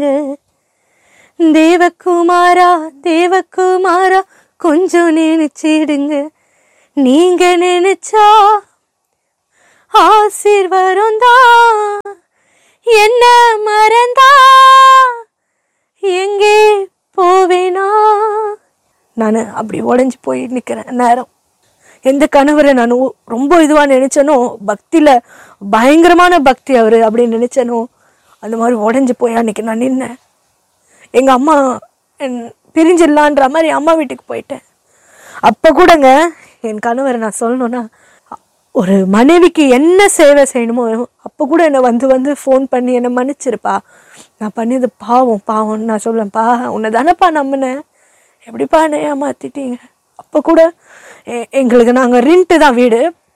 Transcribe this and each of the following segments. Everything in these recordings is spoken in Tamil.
தேவகுமாரா தேவகுமாரா கொஞ்சம் நினைச்சிடுங்க நீங்க நினைச்சா ஆசீர்வாதம் தான் என்ன மறந்தா எங்கே போவேனா நான் அப்படி உடைஞ்சு போய் நிற்கிறேன் நேரம் எந்த கணவரை நான் உ- ரொம்ப இதுவாக நினைச்சனோ பக்தியில் பயங்கரமான பக்தி அவர் அப்படின்னு நினைச்சனோ அந்த மாதிரி உடைஞ்சு போய் அன்னைக்கு நான் நின்னேன் எங்கள் அம்மா என் பிரிஞ்சிடலான்ற மாதிரி அம்மா வீட்டுக்கு போயிட்டேன் அப்போ கூடங்க என் கணவரை நான் சொல்லணும்னா ஒரு மனைவிக்கு என்ன சேவை செய்யணுமோ அப்போ கூட என்னை வந்து வந்து ஃபோன் பண்ணி என்னை மன்னிச்சிருப்பா நான் பண்ணது பாவம் பாவம்னு நான் சொல்லுவேன்ப்பா உன்னை தானேப்பா நம்பினேன் எப்படிப்பா என்னை ஏமாத்திட்டீங்க அப்போ கூட எ- எங்களுக்கு நாங்கள் ரெண்ட்டு தான் வீடு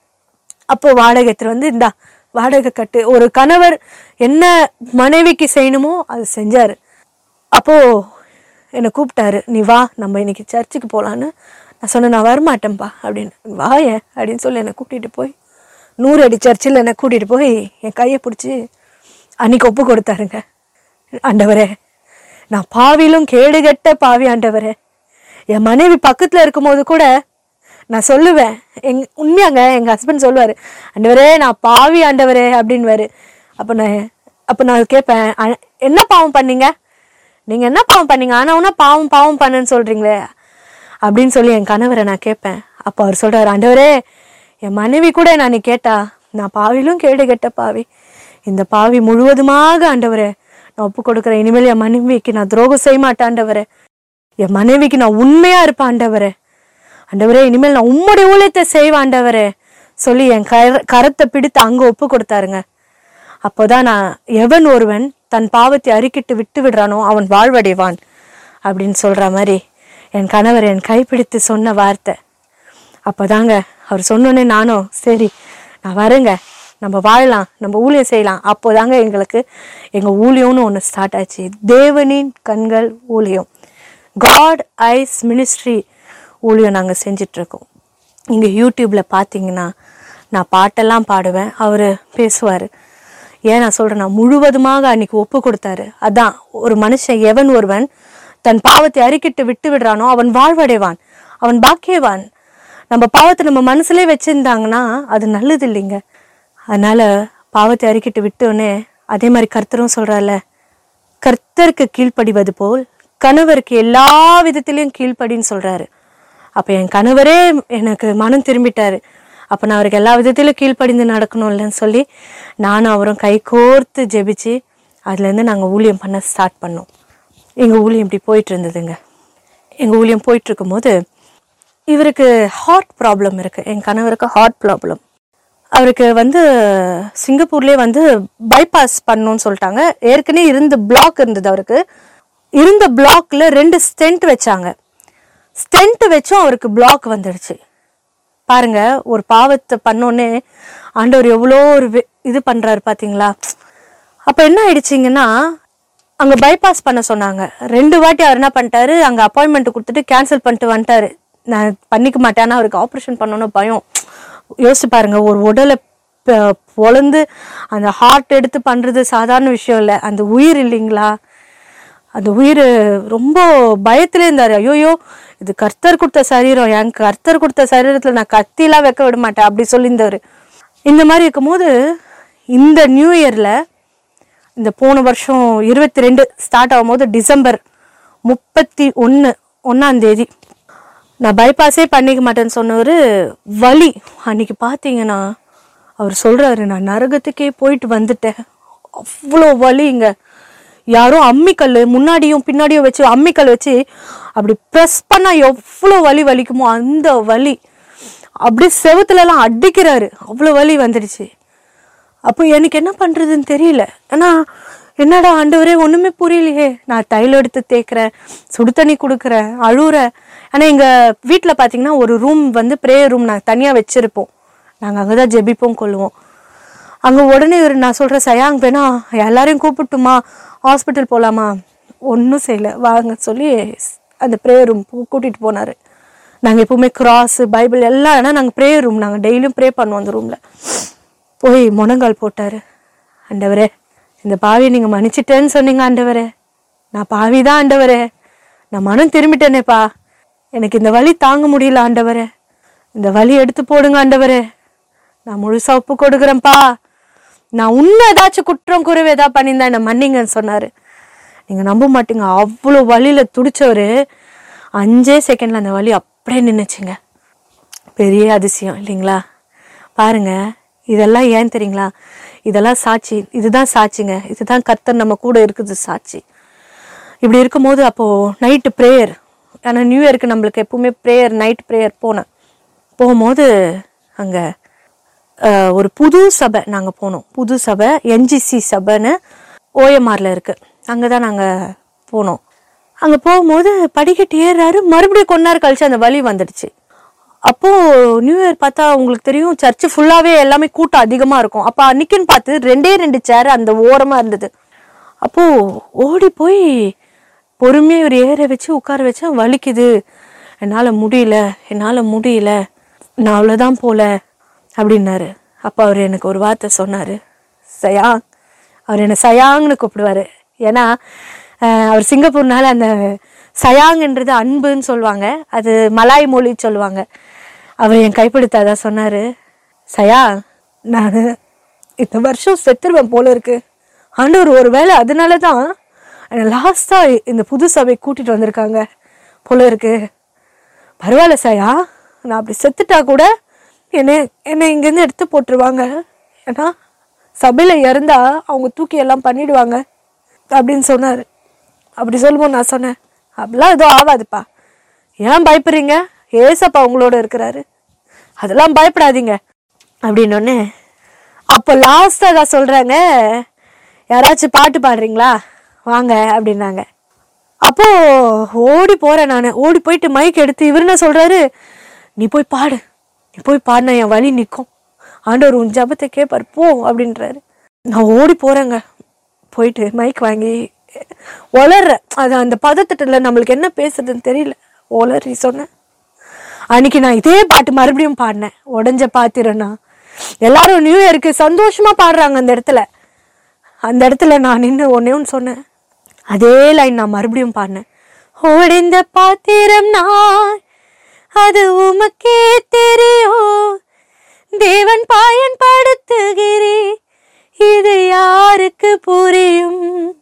அப்போ வாடகை எடுத்துட்டு வந்து இந்தா வாடகை கட்டு ஒரு கணவர் என்ன மனைவிக்கு செய்யணுமோ அது செஞ்சார் அப்போ என்னை கூப்பிட்டாரு நீ வா நம்ம இன்னைக்கு சர்ச்சுக்கு போகலான்னு நான் சொன்னேன் நான் வரமாட்டேன்ப்பா அப்படின்னு வா ஏன் அப்படின்னு சொல்லி என்னை கூட்டிகிட்டு போய் நூறு அடி சர்ச்சில் என்னை கூட்டிகிட்டு போய் என் கையை பிடிச்சி அன்னைக்கு ஒப்பு கொடுத்தாருங்க ஆண்டவரே நான் பாவிலும் கேடுகெட்ட பாவி ஆண்டவரே என் மனைவி பக்கத்தில் இருக்கும்போது கூட நான் சொல்லுவேன் எங் உண்மையாங்க எங்கள் ஹஸ்பண்ட் சொல்லுவார் ஆண்டவரே நான் பாவி ஆண்டவரே அப்படின்வாரு அப்போ நான் அப்போ நான் கேட்பேன் "அ- என்ன பாவம் பண்ணீங்க நீங்கள் என்ன பாவம் பண்ணீங்க ஆனால் உன்னா பாவம் பாவம் பண்ணுன்னு சொல்கிறீங்களே அப்படின்னு சொல்லி என் கணவரை நான் கேட்பேன் அப்போ அவர் சொல்கிறார் ஆண்டவரே என் மனைவி கூட நான் நீ கேட்டா நான் பாவிலும் கேடு கெட்ட பாவி இந்த பாவி முழுவதுமாக ஆண்டவரே நான் ஒப்பு கொடுக்குறேன் இனிமேல் என் மனைவிக்கு நான் துரோகம் செய்ய மாட்டேன் ஆண்டவரே என் மனைவிக்கு நான் உண்மையா இருப்பேன் ஆண்டவரே ஆண்டவரே இனிமேல் நான் உம்முடைய ஊழியத்தை செய்வேன் ஆண்டவரே சொல்லி என் கர கரத்தை பிடித்து அங்க ஒப்பு கொடுத்தாருங்க அப்போதான் நான் எவன் ஒருவன் தன் பாவத்தை அறிக்கிட்டு விட்டு விடுறானோ அவன் வாழ்வடைவான் அப்படின்னு சொல்ற மாதிரி என் கணவர் என் கைப்பிடித்து சொன்ன வார்த்தை அப்போதாங்க அவர் சொன்னோன்னே நானும் சரி நான் வரேங்க நம்ம வாழலாம் நம்ம ஊழியம் செய்யலாம் அப்போதாங்க எங்களுக்கு எங்கள் ஊழியம்னு ஒன்று ஸ்டார்ட் ஆச்சு தேவனின் கண்கள் ஊழியம் காட் ஐஸ் மினிஸ்ட்ரி ஊழியம் நாங்கள் செஞ்சிட்ருக்கோம் இங்கே யூடியூப்பில் பார்த்தீங்கன்னா நான் பாட்டெல்லாம் பாடுவேன் அவர் பேசுவார் ஏன் நான் சொல்கிறேன்னா முழுவதுமாக அன்னைக்கு ஒப்பு கொடுத்தாரு அதான் ஒரு மனுஷன் எவன் ஒருவன் தன் பாவத்தை அறிக்கிட்டு விட்டு விடுறானோ அவன் வாழ்வடைவான் அவன் பாக்கியவான் நம்ம பாவத்தை நம்ம மனசுலே வச்சிருந்தாங்கன்னா அது நல்லது இல்லைங்க அதனால பாவத்தை அறிக்கிட்டு விட்டோன்னே அதே மாதிரி கர்த்தரும் சொல்றாருல கர்த்தருக்கு கீழ்ப்படிவது போல் கணவருக்கு எல்லா விதத்திலையும் கீழ்ப்படின்னு சொல்றாரு அப்ப என் கணவரே எனக்கு மனம் திரும்பிட்டாரு அப்ப நான் அவருக்கு எல்லா விதத்திலும் கீழ்ப்படிந்து நடக்கணும்லன்னு சொல்லி நானும் அவரும் கை கோர்த்து ஜெபிச்சு அதுலேருந்து நாங்கள் ஊழியம் பண்ண ஸ்டார்ட் பண்ணோம் எங்கள் ஊழியம் இப்படி போயிட்டு இருந்ததுங்க எங்கள் ஊழியம் போயிட்டு இருக்கும்போது இவருக்கு ஹார்ட் ப்ராப்ளம் இருக்கு என் கணவருக்கு ஹார்ட் ப்ராப்ளம் அவருக்கு வந்து சிங்கப்பூர்லேயே வந்து பைபாஸ் பண்ணணும்னு சொல்லிட்டாங்க ஏற்கனவே இருந்த பிளாக் இருந்தது அவருக்கு இருந்த பிளாக்ல ரெண்டு ஸ்டென்ட் வச்சாங்க ஸ்டென்ட் வச்சும் அவருக்கு பிளாக் வந்துடுச்சு பாருங்க ஒரு பாவத்தை பண்ணோன்னே ஆண்டவர் எவ்வளோ ஒரு வி- இது பண்றாரு பாத்தீங்களா அப்ப என்ன ஆயிடுச்சிங்கன்னா அங்க பைபாஸ் பண்ண சொன்னாங்க ரெண்டு வாட்டி அவர் என்ன பண்ணிட்டாரு அங்க அப்பாயின்மெண்ட் கொடுத்துட்டு கேன்சல் பண்ணிட்டு வந்துட்டாரு நான் பண்ணிக்க மாட்டேன் ஆனா அவருக்கு ஆப்ரேஷன் பண்ணணும் பயம் யோசிச்சு பாருங்க ஒரு உடலை ப- பொளந்து அந்த ஹார்ட் எடுத்து பண்றது சாதாரண விஷயம் இல்லை அந்த உயிர் இல்லைங்களா அந்த உயிர் ரொம்ப பயத்திலே இருந்தார் ஐயோயோ இது கர்த்தர் கொடுத்த சரீரம் என் கர்த்தர் கொடுத்த சரீரத்தில் நான் கத்திலாம் வைக்க விட மாட்டேன் அப்படி சொல்லியிருந்தாரு இந்த மாதிரி இருக்கும்போது இந்த நியூ இயரில் இந்த போன வருஷம் இருபத்தி ரெண்டு ஸ்டார்ட் ஆகும்போது டிசம்பர் முப்பத்தி ஒன்று ஒன்றாம் தேதி நான் பைபாஸே பண்ணிக்க மாட்டேன்னு சொன்னவர் வலி அன்னைக்கு பார்த்தீங்கன்னா அவர் சொல்றாரு நான் நரகத்துக்கே போயிட்டு வந்துட்டேன் அவ்வளோ வலிங்க யாரோ அம்மிக்கல் முன்னாடியும் பின்னாடியும் வச்சு அம்மிக்கல் வச்சு அப்படி ப்ரெஸ் பண்ணா எவ்வளோ வலி வலிக்குமோ அந்த வலி அப்படியே செவுத்துலலாம் அடிக்கிறாரு அவ்வளோ வலி வந்துடுச்சு அப்போ எனக்கு என்ன பண்றதுன்னு தெரியல ஏன்னா என்னடா ஆண்டவரே ஒண்ணுமே புரியலையே நான் தைலம் எடுத்து தேய்க்கிறேன் சுடு தண்ணி கொடுக்குறேன் அழுவுறேன் ஆனா எங்க வீட்ல பாத்தீங்கன்னா ஒரு ரூம் வந்து ப்ரேயர் ரூம் நாங்கள் தனியா வச்சிருப்போம் நாங்க அங்கதான் ஜெபிப்போம் கொள்ளுவோம் அங்க உடனே இவர் நான் சொல்றேன் சயாங் வேணா எல்லாரையும் கூப்பிட்டுமா ஹாஸ்பிட்டல் போலாமா ஒன்றும் செய்யல வாங்க சொல்லி அந்த ப்ரேயர் ரூம் கூட்டிட்டு போனாரு நாங்க எப்பவுமே கிராஸ் பைபிள் எல்லாம் ஏன்னா நாங்க ப்ரேயர் ரூம் நாங்க டெய்லியும் ப்ரே பண்ணுவோம் அந்த ரூம்ல போய் முனங்கால் போட்டாரு ஆண்டவரே இந்த பாவியை நீங்க மன்னிச்சிட்டேன்னு சொன்னீங்க ஆண்டவரே நான் பாவிதான் ஆண்டவரே நான் மனம் திரும்பிட்டேனேப்பா எனக்கு இந்த வலி தாங்க முடியல ஆண்டவரே இந்த வலி எடுத்து போடுங்க ஆண்டவரே நான் முழுசா ஒப்பு கொடுக்குறேன்ப்பா நான் உன்னை ஏதாச்சும் குற்றம் குறைவு ஏதாவது பண்ணியிருந்தா என்ன மன்னிங்கன்னு சொன்னாரு நீங்க நம்ப மாட்டீங்க அவ்வளோ வலியில துடிச்சவரு அஞ்சே செகண்ட்ல அந்த வலி அப்படியே நின்னுச்சுங்க பெரிய அதிசயம் இல்லைங்களா பாருங்க இதெல்லாம் ஏன் தெரியுங்களா இதெல்லாம் சாட்சி இதுதான் சாட்சிங்க இதுதான் கர்த்தர் நம்ம கூட இருக்குது சாட்சி இப்படி இருக்கும்போது அப்போ நைட்டு ப்ரேயர் ஆனால் நியூ இயருக்கு நம்மளுக்கு எப்பவுமே ப்ரேயர் நைட் ப்ரேயர் போனேன் போகும்போது அங்கே ஒரு புது சபை நாங்கள் போனோம் புது சபை என்ஜிசி சபைன்னு ஓஎம்ஆரில் இருக்குது அங்கே தான் நாங்கள் போனோம் அங்கே போகும்போது படிக்கட்டு ஏறாரு மறுபடியும் கொஞ்ச நேரம் கழிச்சு அந்த வலி வந்துடுச்சு அப்போ நியூ இயர் பார்த்தா உங்களுக்கு தெரியும் சர்ச்சு ஃபுல்லாவே எல்லாமே கூட்டம் அதிகமா இருக்கும் அப்ப அன்னைக்குன்னு பார்த்து ரெண்டே ரெண்டு சேர் அந்த ஓரமா இருந்தது அப்போ ஓடி போய் பொறுமையா இவர் ஏற வச்சு உட்கார வச்சா வலிக்குது என்னால முடியல என்னால முடியல நான் அவ்வளவுதான் போல அப்படின்னாரு அப்ப அவர் எனக்கு ஒரு வார்த்தை சொன்னாரு சயாங் அவர் என்னை சயாங்னு கூப்பிடுவாரு ஏன்னா அஹ், அவர் சிங்கப்பூர்னால அந்த சயாங்ன்றது அன்புன்னு சொல்லுவாங்க அது மலாய் மொழி சொல்லுவாங்க அவர் என் கைப்பிடித்தாதான் சொன்னாரு சயா நான் இந்த வருஷம் செத்துருவேன் போல இருக்கு ஆண்டவர் ஒரு வேளை அதனால தான் லாஸ்டா இந்த புது சபை கூட்டிட்டு வந்திருக்காங்க போல இருக்கு பரவாயில்ல சாயா நான் அப்படி செத்துட்டா கூட என்னை என்னை இங்கேருந்து எடுத்து போட்டுருவாங்க ஏன்னா சபையில் இறந்தா அவங்க தூக்கி எல்லாம் பண்ணிடுவாங்க அப்படின்னு சொன்னார் அப்படி சொல்லும்போது நான் சொன்னேன் அப்படிலாம் எதுவும் ஆகாதுப்பா ஏன் பயப்படுறீங்க ஏசப்பா உங்களோட இருக்கிறாரு அதெல்லாம் பயப்படாதீங்க அப்படின்னொன்னே அப்போ லாஸ்ட்டாக நான் சொல்கிறாங்க யாராச்சும் பாட்டு பாடுறீங்களா வாங்க அப்படின்னாங்க அப்போ ஓடி போறேன் நான் ஓடி போயிட்டு மைக் எடுத்து இவர் என்ன சொல்றாரு நீ போய் பாடு நீ போய் பாடினா என் வலி நிற்கும் ஆண்டவர் உன் ஜபத்தை கேட்பார் போ அப்படின்றாரு நான் ஓடி போறேங்க போயிட்டு மைக் வாங்கி ஒளர்றேன் அது அந்த பதத்திட்டல நம்மளுக்கு என்ன பேசுறதுன்னு தெரியல ஒளறி சொன்னேன் அன்னைக்கு நான் இதே பாட்டு மறுபடியும் பாடினேன் உடஞ்ச பாத்திரனா எல்லாரும் நியூ இயருக்கு சந்தோஷமா பாடுறாங்க அந்த இடத்துல அந்த இடத்துல நான் நின்று ஒன்னே ஒன்று சொன்னேன் அதே லைன் நான் மறுபடியும் பாடினேன் உடைந்த பாத்திரம் நான் அது உமக்கே தெரியும் தேவன் பயன்படுத்துகிறே இது யாருக்கு புரியும்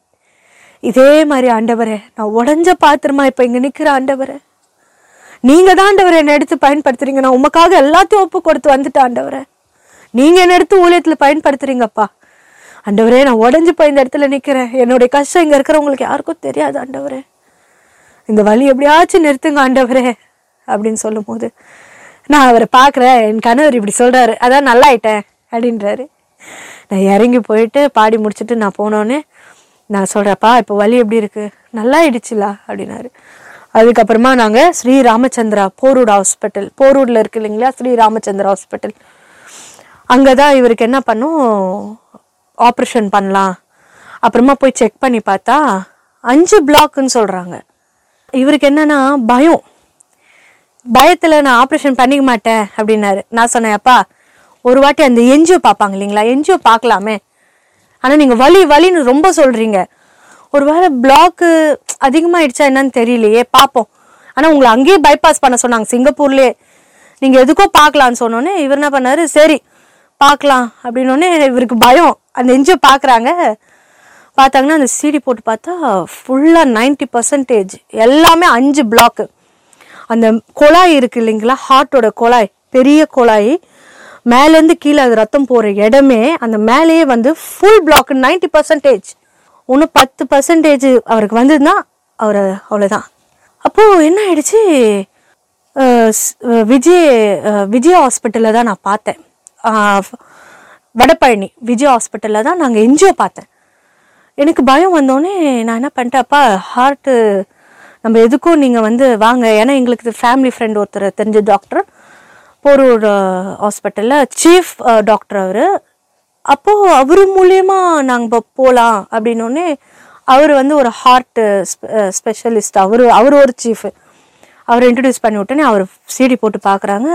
இதே மாதிரி ஆண்டவரே நான் உடைஞ்ச பாத்திரமா இப்ப இங்க நிக்கிற ஆண்டவரே நீங்க தான் ஆண்டவரை என்னை எடுத்து பயன்படுத்துறீங்க நான் உமக்காக எல்லாத்தையும் ஒப்பு கொடுத்து வந்துட்டேன் ஆண்டவரே நீங்க என்ன எடுத்து ஊழியத்துல பயன்படுத்துறீங்கப்பா ஆண்டவரே நான் உடஞ்சு போய் இந்த இடத்துல நிக்கிறேன் என்னுடைய கஷ்டம் இங்க இருக்கிறவங்களுக்கு யாருக்கும் தெரியாது ஆண்டவரே இந்த வழி எப்படியாச்சும் நிறுத்துங்க ஆண்டவரே அப்படின்னு சொல்லும்போது நான் அவரை பார்க்குறேன் என் கணவர் இப்படி சொல்றாரு அதான் நல்லா ஆயிட்டேன் அப்படின்றாரு நான் இறங்கி போயிட்டு பாடி முடிச்சுட்டு நான் போனோன்னே நான் சொல்றேன்ப்பா இப்போ வலி எப்படி இருக்கு நல்லா ஆயிடுச்சுலா அப்படின்னாரு அதுக்கப்புறமா நாங்கள் ஸ்ரீ ராமச்சந்திரா போரூர் ஹாஸ்பிட்டல் போரூரில் இருக்கு இல்லைங்களா ஸ்ரீ ராமச்சந்திரா ஹாஸ்பிட்டல் அங்கே தான் இவருக்கு என்ன பண்ணும் ஆப்ரேஷன் பண்ணலாம் அப்புறமா போய் செக் பண்ணி பார்த்தா அஞ்சு பிளாக்குன்னு சொல்கிறாங்க இவருக்கு என்னன்னா பயம் பயத்தில் நான் ஆப்ரேஷன் பண்ணிக்க மாட்டேன் அப்படின்னாரு நான் சொன்னேன் அப்பா ஒரு வாட்டி அந்த என்ஜிஓ பார்ப்பாங்க இல்லைங்களா என்ஜிஓ பார்க்கலாமே ஆனால் நீங்கள் வலி வலின்னு ரொம்ப சொல்கிறீங்க ஒரு வேளை பிளாக்கு அதிகமாகிடுச்சா என்னன்னு தெரியலையே பார்ப்போம் ஆனால் உங்களை அங்கேயே பைபாஸ் பண்ண சொன்னாங்க சிங்கப்பூர்லேயே நீங்கள் எதுக்கோ பார்க்கலான்னு சொன்னோன்னே இவர் என்ன பண்ணாரு சரி பார்க்கலாம் அப்படின்னோடனே இவருக்கு பயம் அந்த என்ஜிஓ பார்க்குறாங்க பார்த்தாங்கன்னா அந்த சிடி போட்டு பார்த்தா ஃபுல்லாக நைன்டி பர்சன்டேஜ் எல்லாமே அஞ்சு பிளாக்கு அந்த குழாய் இருக்கு இல்லைங்களா ஹார்ட்டோட குழாய் பெரிய குழாய் மேலேருந்து கீழே அது ரத்தம் போகிற இடமே அந்த மேலேயே வந்து ஃபுல் பிளாக் நைன்டி பர்சன்டேஜ் இன்னும் பத்து பர்சன்டேஜ் அவருக்கு வந்ததுன்னா அவர் அவ்வளோதான் அப்போது என்ன ஆயிடுச்சு அஹ் ஸ்- அஹ் விஜய் அஹ் விஜய் ஹாஸ்பிட்டலில் தான் நான் பார்த்தேன் அஹ் வடபழனி விஜய் ஹாஸ்பிட்டலில் தான் நாங்கள் என்ஜிஓ பார்த்தேன் எனக்கு பயம் வந்தோடனே நான் என்ன பண்ணிட்டேன்ப்பா ஹார்ட்டு நம்ம எதுக்கும் நீங்கள் வந்து வாங்க ஏன்னா எங்களுக்கு ஃபேமிலி ஃப்ரெண்ட் ஒருத்தர் தெரிஞ்ச டாக்டர் போரூர் ஹாஸ்பிட்டலில் சீஃப் டாக்டர் அவர் அப்போது அவர் மூலியமா நாங்கள் போகலாம் அப்படின்னோடனே அவர் வந்து ஒரு ஹார்ட் ஸ்பெஷலிஸ்ட் அவர் அவர் ஒரு சீஃப் அவர் இன்ட்ரடியூஸ் பண்ணி விட்டோன்னே அவர் சிடி போட்டு பார்க்குறாங்க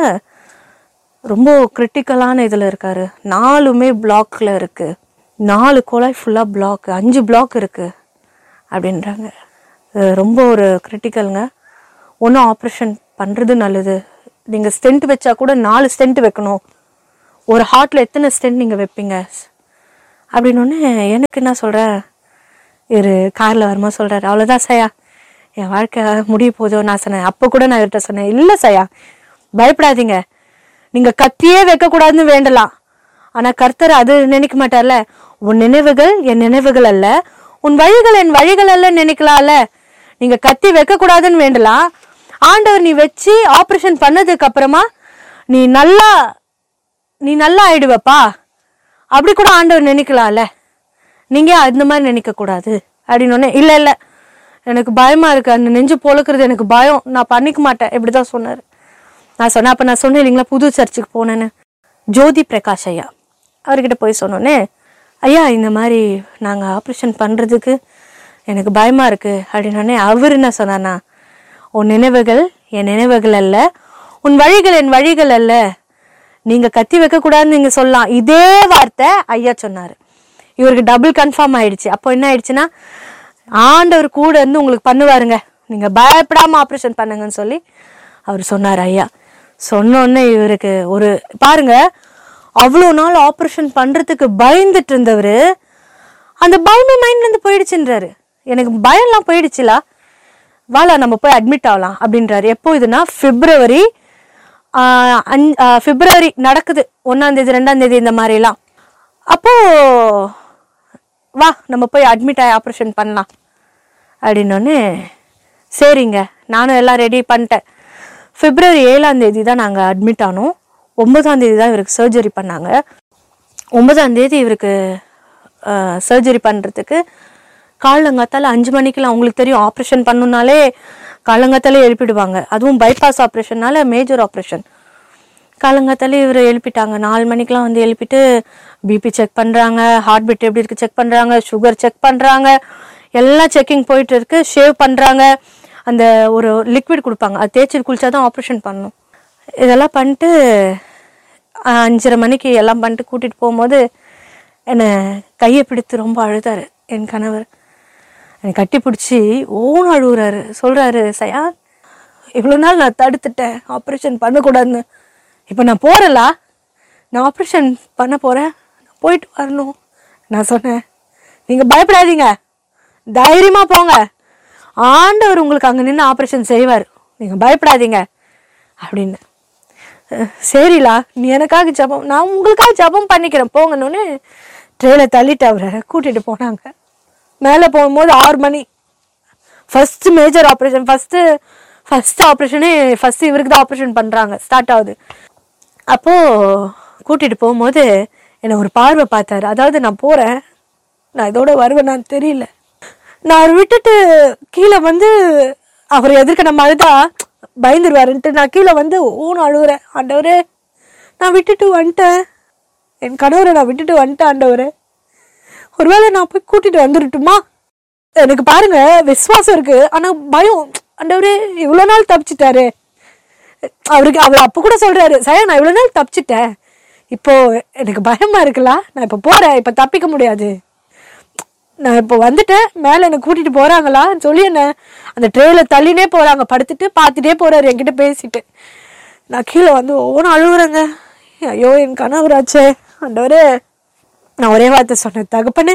ரொம்ப கிரிட்டிக்கலான இதில் இருக்காரு நாலுமே பிளாக்ல இருக்கு நாலு குழாய் ஃபுல்லாக பிளாக் அஞ்சு பிளாக் இருக்கு அப்படின்றாங்க அஹ் ரொம்ப ஒரு கிரிட்டிக்கலுங்க ஒன்றும் ஆப்ரேஷன் பண்ணுறது நல்லது நீங்கள் ஸ்டென்ட் வச்சா கூட நாலு ஸ்டென்ட் வைக்கணும் ஒரு ஹார்ட்டில் எத்தனை ஸ்டென்ட் நீங்கள் வைப்பீங்க அப்படின்னு எனக்கு என்ன சொல்கிறேன் இவர் காரில் வரும்போது சொல்கிறாரு அவ்வளோதான் சயா என் வாழ்க்கை முடிய போதோ நான் சொன்னேன் அப்போ கூட நான் இவர்கிட்ட சொன்னேன் இல்லை சயா பயப்படாதீங்க நீங்கள் கத்தியே வைக்கக்கூடாதுன்னு வேண்டலாம் ஆனால் கர்த்தர் அது நினைக்க மாட்டார்ல உன் நினைவுகள் என் நினைவுகள் அல்ல உன் வழிகள் என் வழிகள் அல்ல நினைக்கலாம்ல நீங்கள் கத்தி வைக்கக்கூடாதுன்னு வேண்டலாம் ஆண்டவர் நீ வச்சு ஆப்ரேஷன் பண்ணதுக்கு அப்புறமா நீ நல்லா நீ நல்லா ஆயிடுவப்பா அப்படி கூட ஆண்டவர் நினைக்கலாம்ல நீங்க அந்த மாதிரி நினைக்க கூடாது அப்படின்னு இல்ல இல்ல எனக்கு பயமா இருக்கு அந்த நெஞ்சு பொழுக்கிறது எனக்கு பயம் நான் பண்ணிக்க மாட்டேன் இப்படிதான் சொன்னாரு நான் சொன்னேன் அப்ப நான் சொன்னேன் இல்லைங்களா புது சர்ச்சுக்கு போனேன்னு ஜோதி பிரகாஷ் ஐயா அவர்கிட்ட போய் சொன்னோன்னே ஐயா இந்த மாதிரி நாங்க ஆப்ரேஷன் பண்றதுக்கு எனக்கு பயமா இருக்கு அப்படின்னோடனே அவர் என்ன சொன்னார்னா உன் நினைவுகள் என் நினைவுகள் அல்ல உன் வழிகள் என் வழிகள் அல்ல நீங்க கத்தி வைக்க கூடாதுன்னு நீங்க சொல்லலாம் இதே வார்த்தை ஐயா சொன்னாரு இவருக்கு டபுள் கன்ஃபார்ம் ஆயிடுச்சு அப்போ என்ன ஆயிடுச்சுன்னா ஆண்டவர் கூட இருந்து உங்களுக்கு பண்ணுவாருங்க நீங்க பயப்படாம ஆப்ரேஷன் பண்ணுங்கன்னு சொல்லி அவர் சொன்னார் ஐயா சொன்னோடனே இவருக்கு ஒரு பாருங்க அவ்வளோ நாள் ஆப்ரேஷன் பண்றதுக்கு பயந்துட்டு இருந்தவர் அந்த பயமே மைண்ட்ல இருந்து போயிடுச்சுன்றாரு எனக்கு பயம்லாம் போயிடுச்சுலா வாலா நம்ம போய் அட்மிட் ஆகலாம் அப்படின்றாரு எப்போ இதுனா பிப்ரவரி ஆஹ் அஞ்- ஆஹ் பிப்ரவரி நடக்குது ஒன்னாம் தேதி ரெண்டாம் தேதி இந்த மாதிரிலாம் அப்போ வா நம்ம போய் அட்மிட் ஆகி ஆப்ரேஷன் பண்ணலாம் அப்படின்னோடனே சரிங்க நானும் எல்லாம் ரெடி பண்ணிட்டேன் பிப்ரவரி ஏழாம் தேதி தான் நாங்கள் அட்மிட் ஆனோம் ஒன்பதாம் தேதி தான் இவருக்கு சர்ஜரி பண்ணாங்க ஒன்பதாம் தேதி இவருக்கு சர்ஜரி பண்ணுறதுக்கு காலங்காத்தால அஞ்சு மணிக்கெல்லாம் உங்களுக்கு தெரியும் ஆப்ரேஷன் பண்ணணுன்னாலே காலங்காத்தாலே எழுப்பிடுவாங்க அதுவும் பைபாஸ் ஆப்ரேஷன்னால மேஜர் ஆப்ரேஷன் காலங்காத்தாலே இவரை எழுப்பிட்டாங்க நாலு மணிக்கெலாம் வந்து எழுப்பிட்டு பிபி செக் பண்ணுறாங்க ஹார்ட் பீட் எப்படி இருக்கு செக் பண்ணுறாங்க சுகர் செக் பண்ணுறாங்க எல்லாம் செக்கிங் போயிட்டு இருக்கு ஷேவ் பண்ணுறாங்க அந்த ஒரு லிக்விட் கொடுப்பாங்க அது தேய்ச்சி குளிச்சா தான் ஆப்ரேஷன் பண்ணணும் இதெல்லாம் பண்ணிட்டு ஆஹ், அஞ்சரை மணிக்கு எல்லாம் பண்ணிட்டு கூட்டிகிட்டு போகும்போது என்னை கையை பிடித்து ரொம்ப அழுதாரு என் கணவர் என்னை கட்டி பிடிச்சி ஓன்னு அழுகுறாரு சொல்கிறாரு சயா இவ்வளோ நாள் நான் தடுத்துட்டேன் ஆப்ரேஷன் பண்ணக்கூடாதுன்னு இப்போ நான் போகிறலா நான் ஆப்ரேஷன் பண்ண போகிறேன் போயிட்டு வரணும் நான் சொன்னேன் நீங்கள் பயப்படாதீங்க தைரியமாக போங்க ஆண்டவர் உங்களுக்கு அங்கே நின்று ஆப்ரேஷன் செய்வார் நீங்கள் பயப்படாதீங்க அப்படின்னு அஹ், சரிலா நீ எனக்காக ஜெபம் நான் உங்களுக்காக ஜெபம் பண்ணிக்கிறேன் போங்கன்னு ட்ரெயில தள்ளிட்டு அவரை கூட்டிகிட்டு போனாங்க மேலே போகும்போது ஆறு மணி first major operation first first ஆப்ரேஷனே ஃபர்ஸ்ட் இவருக்கு தான் ஆப்ரேஷன் பண்றாங்க ஸ்டார்ட் ஆகுது அப்போ கூட்டிட்டு போகும்போது என்னை ஒரு பார்வை பார்த்தாரு அதாவது நான் போறேன் நான் இதோட வருவேனான்னு தெரியல நான் அவர் விட்டுட்டு கீழே வந்து அவர் எதிர்க்க நம்ம அழுதா பயந்துருவாருன்ட்டு நான் கீழே வந்து ஊன்னு அழுகுறேன் ஆண்டவரே நான் விட்டுட்டு வந்துட்டேன் என் கணவரை நான் விட்டுட்டு வந்துட்டேன் ஆண்டவரே ஒருவேளை நான் போய் கூட்டிட்டு வந்துடட்டுமா எனக்கு பாருங்க விசுவாசம் இருக்கு ஆனா பயம் ஆண்டவரே இவ்வளவு நாள் தப்பிச்சிட்டாரு அவருக்கு அவர் அப்ப கூட சொல்றாரு சரி நான் இவ்வளவு நாள் தப்பிச்சிட்டேன் இப்போ எனக்கு பயமா இருக்குல்ல நான் இப்ப போறேன் இப்ப தப்பிக்க முடியாது நான் இப்போ வந்துட்டேன் மேல என்னை கூட்டிட்டு போறாங்களா சொல்லி என்ன அந்த ட்ரெயில தள்ளினே போறாங்க படுத்துட்டு பார்த்துட்டே போறாரு என்கிட்ட பேசிட்டு நான் கீழே வந்து ஒவ்வொன்றும் அழுகுறேங்க ஐயோ என் கனவுராச்சே ஆண்டவரே நான் ஒரே வார்த்தை சொன்னேன் தகப்பனே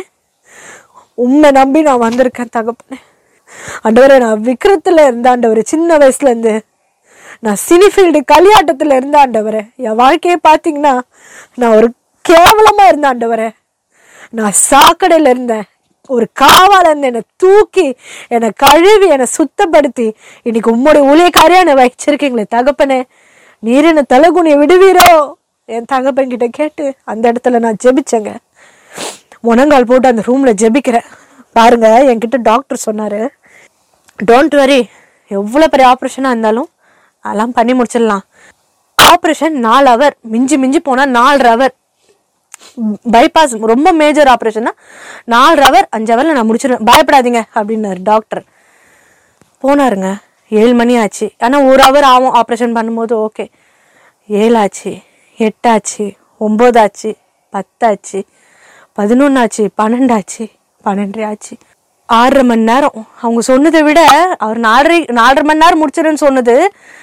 உண்மை நம்பி நான் வந்திருக்கேன் தகப்பனே ஆண்டவரே நான் விக்ரத்துல இருந்த ஆண்டவரே சின்ன வயசுல இருந்து நான் சினிஃபீல்டு களியாட்டத்துல இருந்த ஆண்டவரே என் வாழ்க்கையை பார்த்தீங்கன்னா நான் ஒரு கேவலமா இருந்த ஆண்டவரே நான் சாக்கடையில இருந்தேன் ஒரு காவால இருந்து என்னை தூக்கி என்னை கழுவி என்னை சுத்தப்படுத்தி இன்னைக்கு உம்முடைய ஊழியக்காரியா என்னை வச்சிருக்கீங்களே தகப்பனே நீர் என்ன தலகுனியை விடுவீரோ என் தகப்பன் கிட்ட கேட்டு அந்த இடத்துல நான் ஜெபிச்சேங்க முனங்கால் போட்டு அந்த ரூம்ல ஜெபிக்கிறேன் பாருங்க என்கிட்ட டாக்டர் சொன்னாரு டோன்ட் வரி எவ்வளோ பெரிய ஆப்ரேஷனாக இருந்தாலும் அதெல்லாம் பண்ணி முடிச்சிடலாம் ஆப்ரேஷன் நாலு ஹவர் மிஞ்சி மிஞ்சி போனால் நாலு ஹவர் பைபாஸ் ரொம்ப மேஜர் ஆப்ரேஷன்னா நாலு ஹவர் அஞ்சு ஹவரில் நான் முடிச்சிடுவேன் பயப்படாதீங்க அப்படின்னாரு டாக்டர் போனாருங்க ஏழு மணி ஆச்சு ஆனால் ஒரு ஹவர் ஆகும் ஆப்ரேஷன் பண்ணும்போது ஓகே ஏழாச்சு எட்டாச்சு ஒம்போதாச்சு பத்தாச்சு பதினொன்னாச்சு பன்னெண்டாச்சு பன்னெண்டு ஆச்சு ஆறரை மணி நேரம் அவங்க சொன்னதை விட அவர் நாலரை நாலரை மணி நேரம் முடிச்சிருன்னு சொன்னது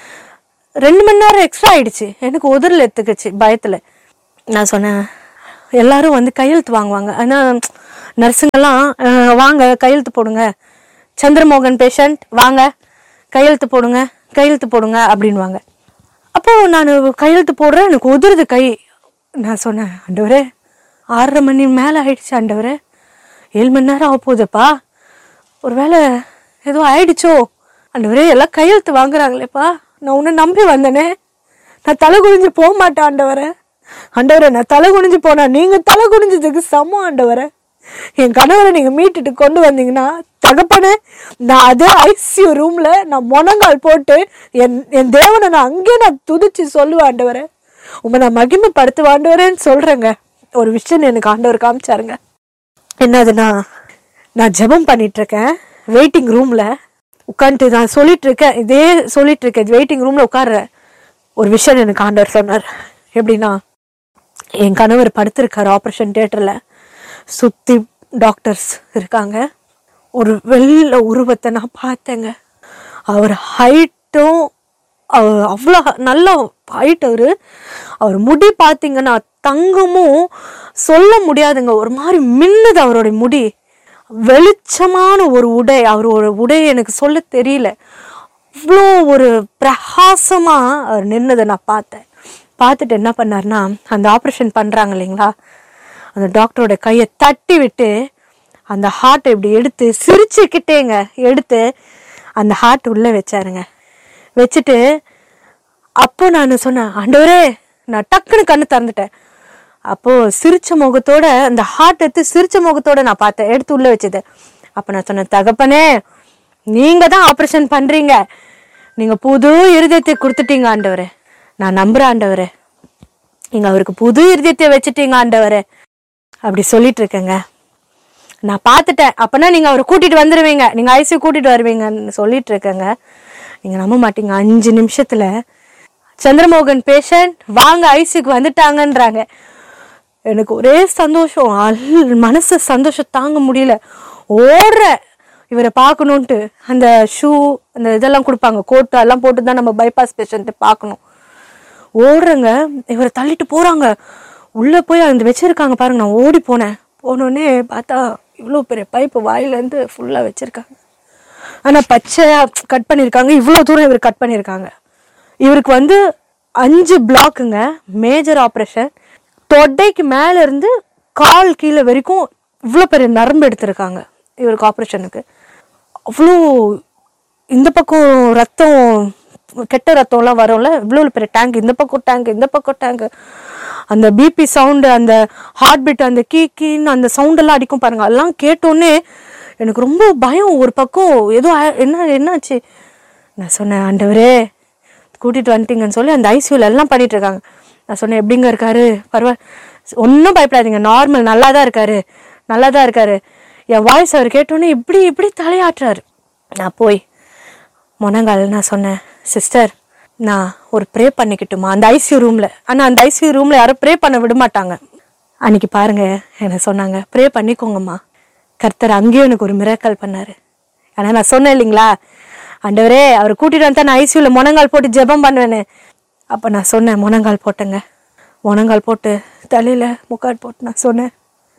ரெண்டு மணி நேரம் எக்ஸ்ட்ரா ஆயிடுச்சு எனக்கு உதறல் எடுத்துக்கிச்சு பயத்தில் நான் சொன்னேன் எல்லாரும் வந்து கையெழுத்து வாங்குவாங்க ஆனால் நர்ஸுங்கெல்லாம் "அஹ், வாங்க கையெழுத்து போடுங்க சந்திரமோகன் பேஷண்ட் வாங்க கையெழுத்து போடுங்க கையெழுத்து போடுங்க அப்படின்வாங்க அப்போ நான் கையெழுத்து போடுறேன் எனக்கு உதிருது கை நான் சொன்னேன் ஆண்டவரே ஆறரை மணி மேலே ஆயிடுச்சு ஆண்டவரே ஏழு மணி நேரம் ஆக போகுதுப்பா ஒருவேளை ஏதோ ஆயிடுச்சோ ஆண்டவரே எல்லாம் கையெழுத்து வாங்குறாங்களேப்பா நான் உன்னை நம்பி வந்தேனே நான் தலை குனிஞ்சு போக மாட்டேன் ஆண்டவரே ஆண்டவரே நான் தலை குனிஞ்சு போனா நீங்க தலை குனிஞ்சதுக்கு சமம் ஆண்டவரே என் கணவரை நீங்க மீட்டுட்டு கொண்டு வந்தீங்கன்னா தகப்பனே நான் அதே ஐசியூ ரூம்ல நான் முனங்கால் போட்டு என் என் தேவனை நான் அங்கேயே நான் துதிச்சு சொல்லுவேன் ஆண்டவரே உங்களை நான் மகிமைப்படுத்துவேன் ஆண்டவரேன்னு சொல்றேங்க ஒரு விஷயம் எனக்கு ஆண்டவர் காமிச்சாருங்க என்னதுன்னா நான் ஜெபம் பண்ணிட்டு இருக்கேன் வெயிட்டிங் ரூம்ல உட்காந்துட்டு நான் சொல்லிட்டு இருக்கேன் இதே சொல்லிட்டு இருக்கேன் வெயிட்டிங் ரூம்ல உட்கார்றேன் ஒரு விஷயம் எனக்கு ஆண்டவர் சொன்னார் எப்படின்னா என் கணவர் படுத்திருக்காரு ஆப்ரேஷன் தியேட்டர்ல சுத்தி டாக்டர்ஸ் இருக்காங்க ஒரு வெள்ளை உருவத்தை நான் பார்த்தேங்க அவர் ஹைட்டும் அவர் அவ்வளோ நல்ல ஹைட் அவரு அவர் முடி பார்த்தீங்கன்னா தங்கமும் சொல்ல முடியாதுங்க ஒரு மாதிரி மின்னுது அவருடைய முடி வெளிச்சமான ஒரு உடை அவர் ஒரு உடை எனக்கு சொல்ல தெரியல அவ்வளோ ஒரு பிரகாசமா அவர் நின்னதை நான் பார்த்தேன் பார்த்துட்டு என்ன பண்ணாருன்னா அந்த ஆப்ரேஷன் பண்றாங்க இல்லைங்களா அந்த டாக்டரோட கையை தட்டி விட்டு அந்த ஹார்ட்டை இப்படி எடுத்து சிரிச்சுக்கிட்டேங்க எடுத்து அந்த ஹார்ட் உள்ள வச்சாருங்க வச்சுட்டு அப்போ நான் சொன்னேன் ஆண்டவரே நான் டக்குன்னு கண்ணு திறந்துட்டேன் அப்போ சிரிச்ச முகத்தோட அந்த ஹார்ட் எடுத்து சிரிச்ச முகத்தோட நான் பார்த்தேன் எடுத்து உள்ள வச்சது அப்ப நான் சொன்னேன் தகப்பனே நீங்க தான் ஆப்ரேஷன் பண்றீங்க நீங்க புது இருதயத்தை கொடுத்துட்டீங்க ஆண்டவரே நான் நம்புறேன் ஆண்டவரே நீங்க அவருக்கு புது இருதயத்தை வச்சுட்டீங்க ஆண்டவரே அப்படி சொல்லிட்டு இருக்கேங்க நான் பார்த்துட்டேன் அப்பனா நீங்க அவரை கூட்டிட்டு வந்துருவீங்க நீங்க ஐசியூ கூட்டிட்டு வருவீங்கன்னு சொல்லிட்டு இருக்கேங்க நீங்க நம்ப மாட்டீங்க அஞ்சு நிமிஷத்துல சந்திரமோகன் பேஷண்ட் வாங்க ஐசியூக்கு வந்துட்டாங்கன்றாங்க எனக்கு ஒரே சந்தோஷம் அல் மனசு சந்தோஷம் தாங்க முடியல ஓடுற இவரை பார்க்கணுன்ட்டு அந்த ஷூ அந்த இதெல்லாம் கொடுப்பாங்க கோட்டு எல்லாம் போட்டு தான் நம்ம பைபாஸ் பேஷண்ட்டை பார்க்கணும் ஓடுறேங்க இவரை தள்ளிட்டு போறாங்க உள்ள போய் அந்த வச்சிருக்காங்க பாருங்க நான் ஓடி போனேன் போனோடனே பார்த்தா இவ்வளோ பெரிய பைப்பு வாயிலேருந்து ஃபுல்லாக வச்சிருக்காங்க ஆனால் பச்சையா கட் பண்ணியிருக்காங்க இவ்வளோ தூரம் இவர் கட் பண்ணியிருக்காங்க இவருக்கு வந்து அஞ்சு பிளாக்குங்க மேஜர் ஆப்ரேஷன் தொடைக்கு மேலே இருந்து கால் கீழே வரைக்கும் இவ்வளோ பெரிய நரம்பு எடுத்திருக்காங்க இவருக்கு ஆப்ரேஷனுக்கு அவ்வளோ இந்த பக்கம் ரத்தம் கெட்ட ரத்தம்லாம் வரும்ல இவ்வளோ பெரிய டேங்க் இந்த பக்கம் டேங்க் இந்த பக்கம் டேங்க் அந்த பிபி சவுண்டு அந்த ஹார்ட் பீட் அந்த கீ கீன்னு அந்த சவுண்டெல்லாம் அடிக்கும் பாருங்க அதெல்லாம் கேட்டோன்னே எனக்கு ரொம்ப பயம் ஒரு பக்கம் ஏதோ ஆ- என்ன என்னாச்சு நான் சொன்னேன் ஆண்டவரே கூட்டிட்டு வந்துட்டீங்கன்னு சொல்லி அந்த ஐசியூல எல்லாம் பண்ணிட்டு இருக்காங்க நான் சொன்னேன் எப்படிங்க இருக்காரு பரவாயில்ல ஒன்றும் பயப்படாதீங்க நார்மல் நல்லா தான் இருக்காரு நல்லா தான் இருக்காரு என் வாய்ஸ் அவர் கேட்டோன்னே இப்படி இப்படி தலையாட்டுறாரு நான் போய் முனங்கால் நான் சொன்னேன் சிஸ்டர் நான் ஒரு ப்ரே பண்ணிக்கிட்டுமா அந்த ஐசியூ ரூம்ல ஆனா அந்த ஐசியூ ரூம்ல யாரும் ப்ரே பண்ண விட மாட்டாங்க அன்னைக்கு பாருங்க என்ன சொன்னாங்க ப்ரே பண்ணிக்கோங்கம்மா கர்த்தர் அங்கேயும் எனக்கு ஒரு மிராக்கல் பண்ணாரு ஆனா நான் சொன்னேன் இல்லைங்களா ஆண்டவரே அவர் கூட்டிட்டு வந்தா நான் ஐசியூல முனங்கால் போட்டு ஜெபம் பண்ணுவேன்னு அப்ப நான் சொன்னேன் முனங்கால் போட்டேங்க முனங்கால் போட்டு தலையில முக்கால் போட்டு நான் சொன்னேன்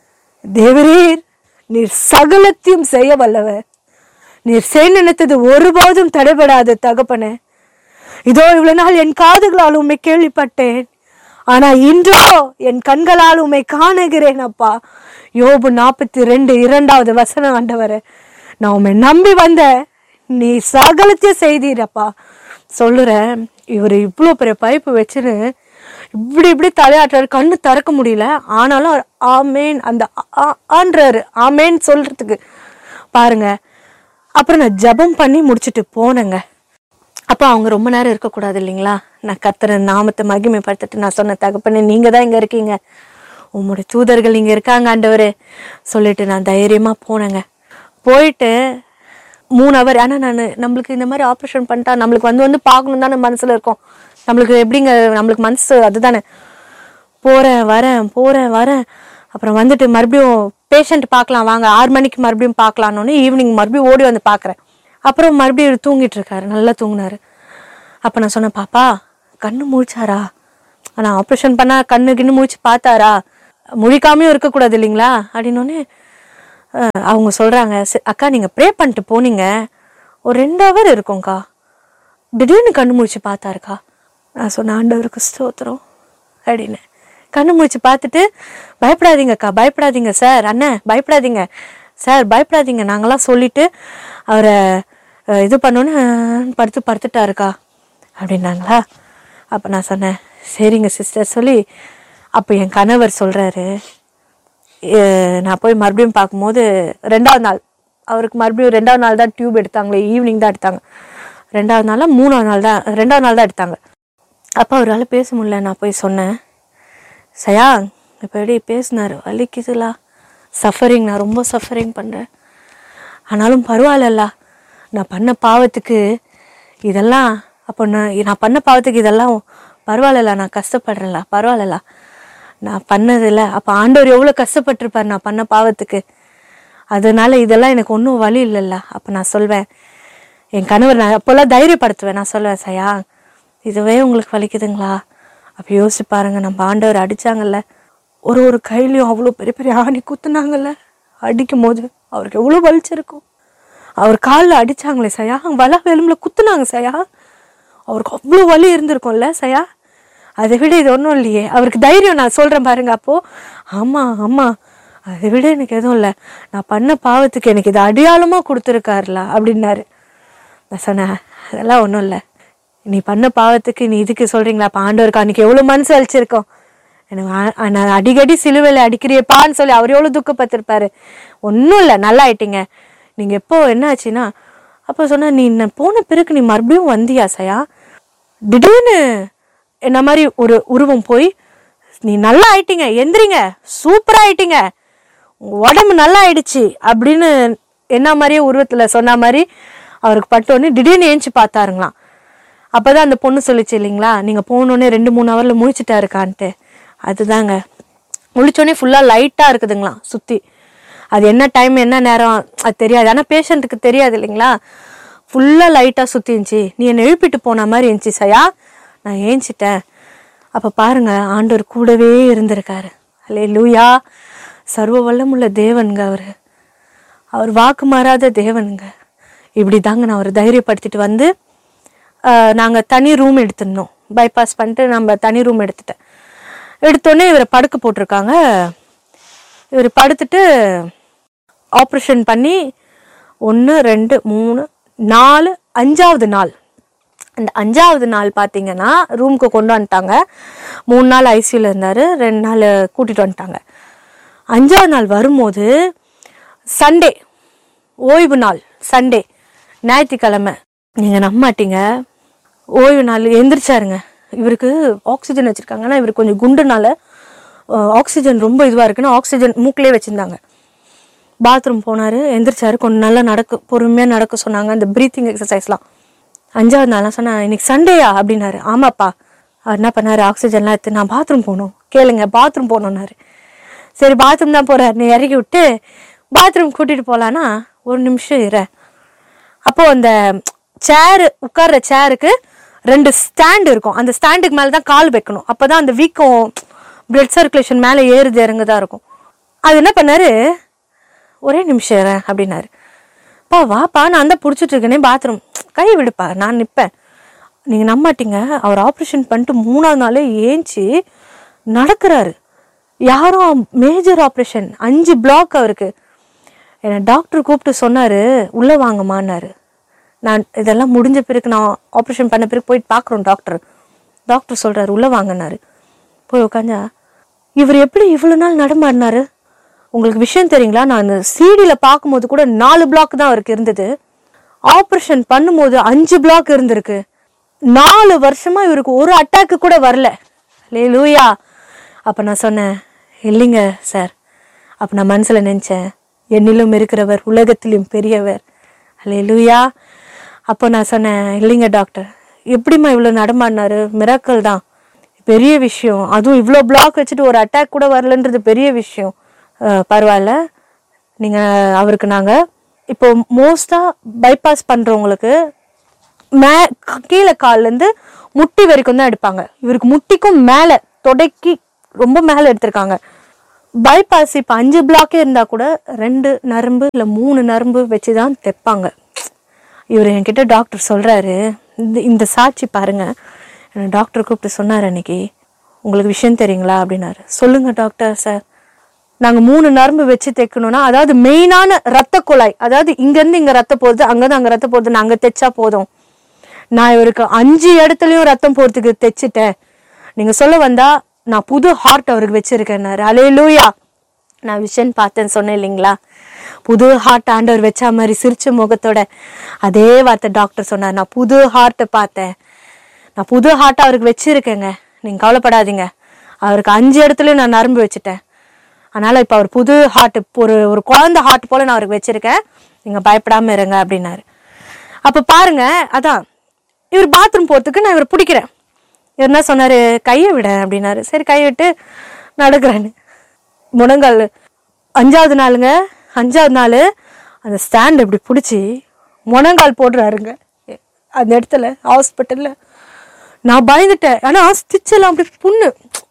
தேவரீர் நீர் சகலத்தையும் செய்ய வல்லவர் நீர் செய் நினைத்தது ஒருபோதும் தடைபடாது தகப்பனே இதோ இவ்வளவு நாள் என் காதுகளால் உம்மை கேள்விப்பட்டேன் ஆனா இன்றோ என் கண்களால் உம்மை காணுகிறேன் அப்பா யோபு நாற்பத்தி ரெண்டு இரண்டாவது வசனம் ஆண்டவரே நான் உம்மை நம்பி வந்தேன் நீ சகலத்தையும் செய்தீரப்பா சொல்லுறேன் இவர் இவ்வளோ பெரிய பைப்பு வச்சுன்னு இப்படி இப்படி தலையாட்டுறாரு கண்ணு திறக்க முடியல ஆனாலும் அவர் ஆமேன் அந்த ஆ- ஆன்றாரு ஆமேன் சொல்றதுக்கு பாருங்க அப்புறம் நான் ஜெபம் பண்ணி முடிச்சுட்டு போனேங்க அப்போ அவங்க ரொம்ப நேரம் இருக்கக்கூடாது இல்லைங்களா நான் கத்துற நாமத்தை மகிமைப்படுத்திட்டு நான் சொன்ன தகப்பனே நீங்க தான் இங்க இருக்கீங்க உம்முடைய தூதர்கள் இங்க இருக்காங்க ஆண்டவரே சொல்லிட்டு நான் தைரியமா போனேங்க போயிட்டு மூணு ஹவர் ஆனா நான் நம்மளுக்கு இந்த மாதிரி ஆப்ரேஷன் பண்ணிட்டா நம்மளுக்கு வந்து வந்து பார்க்கணும் தானே மனசுல இருக்கும் நம்மளுக்கு எப்படிங்க நம்மளுக்கு மனசு அதுதானே போறேன் வரேன் போறேன் வரேன் அப்புறம் வந்துட்டு மறுபடியும் பேஷண்ட் பார்க்கலாம் வாங்க ஆறு மணிக்கு மறுபடியும் பார்க்கலான்னு ஈவினிங் மறுபடியும் ஓடி வந்து பார்க்குறேன் அப்புறம் மறுபடியும் இவர் தூங்கிட்டு இருக்காரு நல்லா தூங்கினாரு அப்போ நான் சொன்னேன் பாப்பா கண்ணு முழிச்சாரா ஆனால் ஆப்ரேஷன் பண்ணா கண்ணு கிண்ணு முழிச்சு பார்த்தாரா முழிக்காமையும் இருக்கக்கூடாது இல்லைங்களா அப்படின்னோடனே அஹ், அவங்க சொல்கிறாங்க அக்கா நீங்கள் ப்ரே பண்ணிட்டு போனீங்க ஒரு ரெண்டு ஹவர் இருக்கும்க்கா திடீர்னு கண்ணு முழிச்சு பார்த்தாருக்கா நான் சொன்ன ஆண்டவருக்கு ஸ்தோத்திரம் அப்படின்னு கண்ணு முழிச்சு பார்த்துட்டு பயப்படாதீங்கக்கா பயப்படாதீங்க சார் அண்ணன் பயப்படாதீங்க சார் பயப்படாதீங்க நாங்களாம் சொல்லிட்டு அவரை அஹ், இது பண்ணோன்னு அஹ், படுத்து படுத்துட்டாருக்கா அப்படின்னாங்களா அப்போ நான் சொன்னேன் சரிங்க சிஸ்டர் சொல்லி அப்போ என் கணவர் சொல்கிறாரு நான் போய் மறுபடியும் பார்க்கும்போது ரெண்டாவது நாள் அவருக்கு மறுபடியும் ரெண்டாவது நாள் தான் டியூப் எடுத்தாங்களே ஈவினிங் தான் எடுத்தாங்க ரெண்டாவது நாளா மூணாவது நாள் தான் ரெண்டாவது நாள் தான் எடுத்தாங்க அப்போ அவரால் பேச முடியல நான் போய் சொன்னேன் சயா இப்போ எப்படி பேசினார் வலிக்குதுலா சஃபரிங் நான் ரொம்ப சஃபரிங் பண்ணுறேன் ஆனாலும் பரவாயில்லல்ல நான் பண்ண பாவத்துக்கு இதெல்லாம் அப்போ நான் நான் பண்ண பாவத்துக்கு இதெல்லாம் பரவாயில்லல நான் கஷ்டப்படுறேன்ல பரவாயில்லல நான் பண்ணதில்ல அப்போ ஆண்டவர் எவ்வளோ கஷ்டப்பட்டிருப்பார் நான் பண்ண பாவத்துக்கு அதனால இதெல்லாம் எனக்கு ஒன்றும் வழி இல்லைல்ல அப்போ நான் சொல்வேன் என் கணவர் நான் அப்போல்லாம் தைரியப்படுத்துவேன் நான் சொல்லுவேன் சயா இதுவே உங்களுக்கு வலிக்குதுங்களா அப்போ யோசிச்சு பாருங்க நம்ம ஆண்டவர் அடிச்சாங்கல்ல ஒரு ஒரு கையிலையும் அவ்வளோ பெரிய பெரிய ஆணி குத்துனாங்கல்ல அடிக்கும் போது அவருக்கு எவ்வளோ வலிச்சிருக்கும் அவர் காலில் அடிச்சாங்களே சயா வலா எலும்புல குத்துனாங்க சயா அவருக்கு அவ்வளோ வலி இருந்திருக்கும்ல சயா அதை விட இது ஒன்றும் இல்லையே அவருக்கு தைரியம் நான் சொல்கிறேன் பாருங்க அப்போ ஆமாம் ஆமாம் அதை விட எனக்கு எதுவும் இல்லை நான் பண்ண பாவத்துக்கு எனக்கு இது அடையாளமாக கொடுத்துருக்காருல அப்படின்னாரு நான் சொன்னேன் அதெல்லாம் ஒன்றும் இல்லை நீ பண்ண பாவத்துக்கு நீ இதுக்கு சொல்கிறீங்களா அப்போ ஆண்டவருக்கு அன்றைக்கி எவ்வளோ மனசு வலிச்சிருக்கோம் எனக்கு ஆ- நான் அடிக்கடி சிலுவையில் அடிக்கிறியப்பான்னு சொல்லி அவர் எவ்வளோ துக்கப்பட்டிருப்பாரு ஒன்றும் இல்லை நல்லா ஆயிட்டீங்க நீங்கள் எப்போ என்ன ஆச்சுன்னா அப்போ சொன்னா நீ நான் போன பிறகு நீ மறுபடியும் வந்தியா சயா திடீர்னு என்ன மாதிரி ஒரு உருவம் போய் நீ நல்லா ஆயிட்டீங்க எந்திரிங்க சூப்பரா ஆயிட்டீங்க உங்க உடம்பு நல்லா ஆயிடுச்சு அப்படின்னு என்ன மாதிரியே உருவத்துல சொன்ன மாதிரி அவருக்கு பட்டோன்னே திடீர்னு ஏஞ்சி பார்த்தாருங்களாம் அப்பதான் அந்த பொண்ணு சொல்லிச்சு இல்லைங்களா நீங்க போனோடனே ரெண்டு மூணு ஹவர்ல முழிச்சிட்டாருக்கான்ட்டு அதுதாங்க முழிச்சோடனே ஃபுல்லா லைட்டா இருக்குதுங்களாம் சுத்தி அது என்ன டைம் என்ன நேரம் அது தெரியாது ஆனா பேஷண்ட்டுக்கு தெரியாது இல்லைங்களா ஃபுல்லா லைட்டா சுத்தி இருந்துச்சு நீ என்னை எழுப்பிட்டு போன மாதிரி இருந்துச்சு சயா நான் ஏஞ்சிட்டேன் அப்ப பாருங்க ஆண்டவர் கூடவே இருந்திருக்காரு அல்லே லூயா சர்வ வல்லமுள்ள தேவனுங்க அவரு அவர் வாக்கு மாறாத தேவனுங்க இப்படி தாங்க நான் அவரை தைரியப்படுத்திட்டு வந்து ஆஹ், நாங்க தனி ரூம் எடுத்துருந்தோம் பைபாஸ் பண்ணிட்டு நம்ம தனி ரூம் எடுத்துட்டேன் எடுத்தோடனே இவரை படுக்க போட்டிருக்காங்க இவர் படுத்துட்டு ஆப்ரேஷன் பண்ணி ஒன்று ரெண்டு மூணு நாலு அஞ்சாவது நாள் அந்த அஞ்சாவது நாள் பார்த்தீங்கன்னா ரூமுக்கு கொண்டு வந்துட்டாங்க மூணு நாள் ஐசியூவில் இருந்தார் ரெண்டு நாள் கூட்டிகிட்டு வந்துட்டாங்க அஞ்சாவது நாள் வரும்போது சண்டே ஓய்வு நாள் சண்டே ஞாயிற்றுக்கிழமை நீங்கள் நம்ப மாட்டீங்க ஓய்வு நாள் எந்திரிச்சாருங்க இவருக்கு ஆக்சிஜன் வச்சுருக்காங்க ஆனால் இவர் கொஞ்சம் குண்டுனால அஹ், ஆக்சிஜன் ரொம்ப இதுவாக இருக்குன்னு ஆக்சிஜன் மூக்கிலே வச்சுருந்தாங்க பாத்ரூம் போனார் எந்திரிச்சாரு கொஞ்சம் நல்லா நடக்க பொறுமையாக நடக்க சொன்னாங்க அந்த ப்ரீத்திங் எக்ஸசைஸ்லாம் அஞ்சாவது நாளாக சொன்னா இன்னைக்கு சண்டேயா அப்படின்னாரு ஆமாப்பா அவர் என்ன பண்ணாரு ஆக்சிஜன்லாம் எடுத்து நான் பாத்ரூம் போகணும் கேளுங்க பாத்ரூம் போகணுன்னாரு சரி பாத்ரூம் தான் போறாரு நீ இறக்கி விட்டு பாத்ரூம் கூட்டிட்டு போலான்னா ஒரு நிமிஷம் இரு அப்போ அந்த சேரு உட்கார்ற சேருக்கு ரெண்டு ஸ்டாண்ட் இருக்கும் அந்த ஸ்டாண்டுக்கு மேலே தான் கால் வைக்கணும் அப்பதான் அந்த வீக்கம் பிளட் சர்க்குலேஷன் மேலே ஏறுது இறங்குதா இருக்கும் அது என்ன பண்ணாரு ஒரே நிமிஷம் இரு அப்படின்னாரு பா வாப்பா நான் தான் பிடிச்சிட்டு இருக்கேனே பாத்ரூம் கை விடுப்பா நான் நிற்பேன் நீங்கள் நம்ப மாட்டீங்க அவர் ஆப்ரேஷன் பண்ணிட்டு மூணாவது நாளே ஏஞ்சி நடக்கிறாரு யாரும் மேஜர் ஆப்ரேஷன் அஞ்சு பிளாக் அவருக்கு என்னை டாக்டர் கூப்பிட்டு சொன்னார் உள்ளே வாங்கம்மான்னாரு நான் இதெல்லாம் முடிஞ்ச பிறகு நான் ஆப்ரேஷன் பண்ண பிறகு போயிட்டு பார்க்குறோம் டாக்டர் டாக்டர் சொல்கிறாரு உள்ளே வாங்கினாரு போய் உட்காந்தா இவர் எப்படி இவ்வளோ நாள் நடமாடினாரு உங்களுக்கு விஷயம் தெரியுங்களா நான் அந்த சிடியில் பார்க்கும்போது கூட நாலு பிளாக் தான் அவருக்கு இருந்தது ஆப்ரேஷன் பண்ணும்போது அஞ்சு பிளாக் இருந்திருக்கு நாலு வருஷமா இவருக்கு ஒரு அட்டாக்கு கூட வரல லே லூயா அப்போ நான் சொன்னேன் இல்லைங்க சார் அப்போ நான் மனசில் நினச்சேன் என்னிலும் இருக்கிறவர் உலகத்திலும் பெரியவர் அல்லே லூயா அப்போ நான் சொன்னேன் இல்லைங்க டாக்டர் எப்படிம்மா இவ்வளோ நடமாடினாரு மிராக்கல் தான் பெரிய விஷயம் அதுவும் இவ்வளோ பிளாக் வச்சுட்டு ஒரு அட்டாக் கூட வரலன்றது பெரிய விஷயம் அஹ் பரவாயில்ல நீங்கள் அவருக்கு நாங்கள் இப்போ மோஸ்ட்டாக பைபாஸ் பண்ணுறவங்களுக்கு மே கீழே கால்லேருந்து முட்டி வரைக்கும் தான் எடுப்பாங்க இவருக்கு முட்டிக்கும் மேலே தொடைக்கு ரொம்ப மேலே எடுத்திருக்காங்க பைபாஸ் இப்போ அஞ்சு பிளாக்கே இருந்தால் கூட ரெண்டு நரம்பு இல்லை மூணு நரம்பு வச்சு தான் தைப்பாங்க இவர் என்கிட்ட டாக்டர் சொல்கிறாரு இந்த இந்த சாட்சி பாருங்க என்னை டாக்டர் கூப்பிட்டு சொன்னார் அன்னைக்கு உங்களுக்கு விஷயம் தெரியுங்களா அப்படின்னாரு சொல்லுங்கள் டாக்டர் சார் நாங்கள் மூணு நரம்பு வச்சு தைக்கணும்னா அதாவது மெயினான ரத்த குழாய் அதாவது இங்கேருந்து இங்கே ரத்தம் போகுது அங்கேருந்து அங்கே ரத்தம் போகுது நாங்கள் தைச்சா போதும் நான் இவருக்கு அஞ்சு இடத்துலையும் ரத்தம் போகிறதுக்கு தைச்சிட்டேன் நீங்கள் சொல்ல வந்தா நான் புது ஹார்ட் அவருக்கு வச்சிருக்கேன்னாரு அலே லூயா நான் விஷன் பார்த்தேன்னு சொன்னேன் இல்லைங்களா புது ஹார்ட் ஆண்டவர் வச்ச மாதிரி சிரிச்ச முகத்தோட அதே வார்த்தை டாக்டர் சொன்னார் நான் புது ஹார்ட்டை பார்த்தேன் நான் புது ஹார்ட் அவருக்கு வச்சிருக்கேங்க நீங்கள் கவலைப்படாதீங்க அவருக்கு அஞ்சு இடத்துலையும் நான் நரம்பு வச்சுட்டேன் அதனால இப்போ அவர் புது ஹார்ட் ஒரு ஒரு குழந்தை ஹார்ட் போல நான் அவருக்கு வச்சிருக்கேன் நீங்கள் பயப்படாம இருங்க அப்படின்னாரு அப்போ பாருங்க அதான் இவர் பாத்ரூம் போகிறதுக்கு நான் இவர் பிடிக்கிறேன் இவர் என்ன சொன்னார் கையை விட அப்படின்னாரு சரி கையை விட்டு நடக்கிறேன்னு முழங்கால் அஞ்சாவது நாளுங்க அஞ்சாவது நாள் அந்த ஸ்டாண்ட் இப்படி பிடிச்சி முழங்கால் போடுறாருங்க அந்த இடத்துல ஹாஸ்பிட்டலில் நான் பயந்துட்டேன் ஆனால் ஸ்டிச் எல்லாம் அப்படி புண்ணு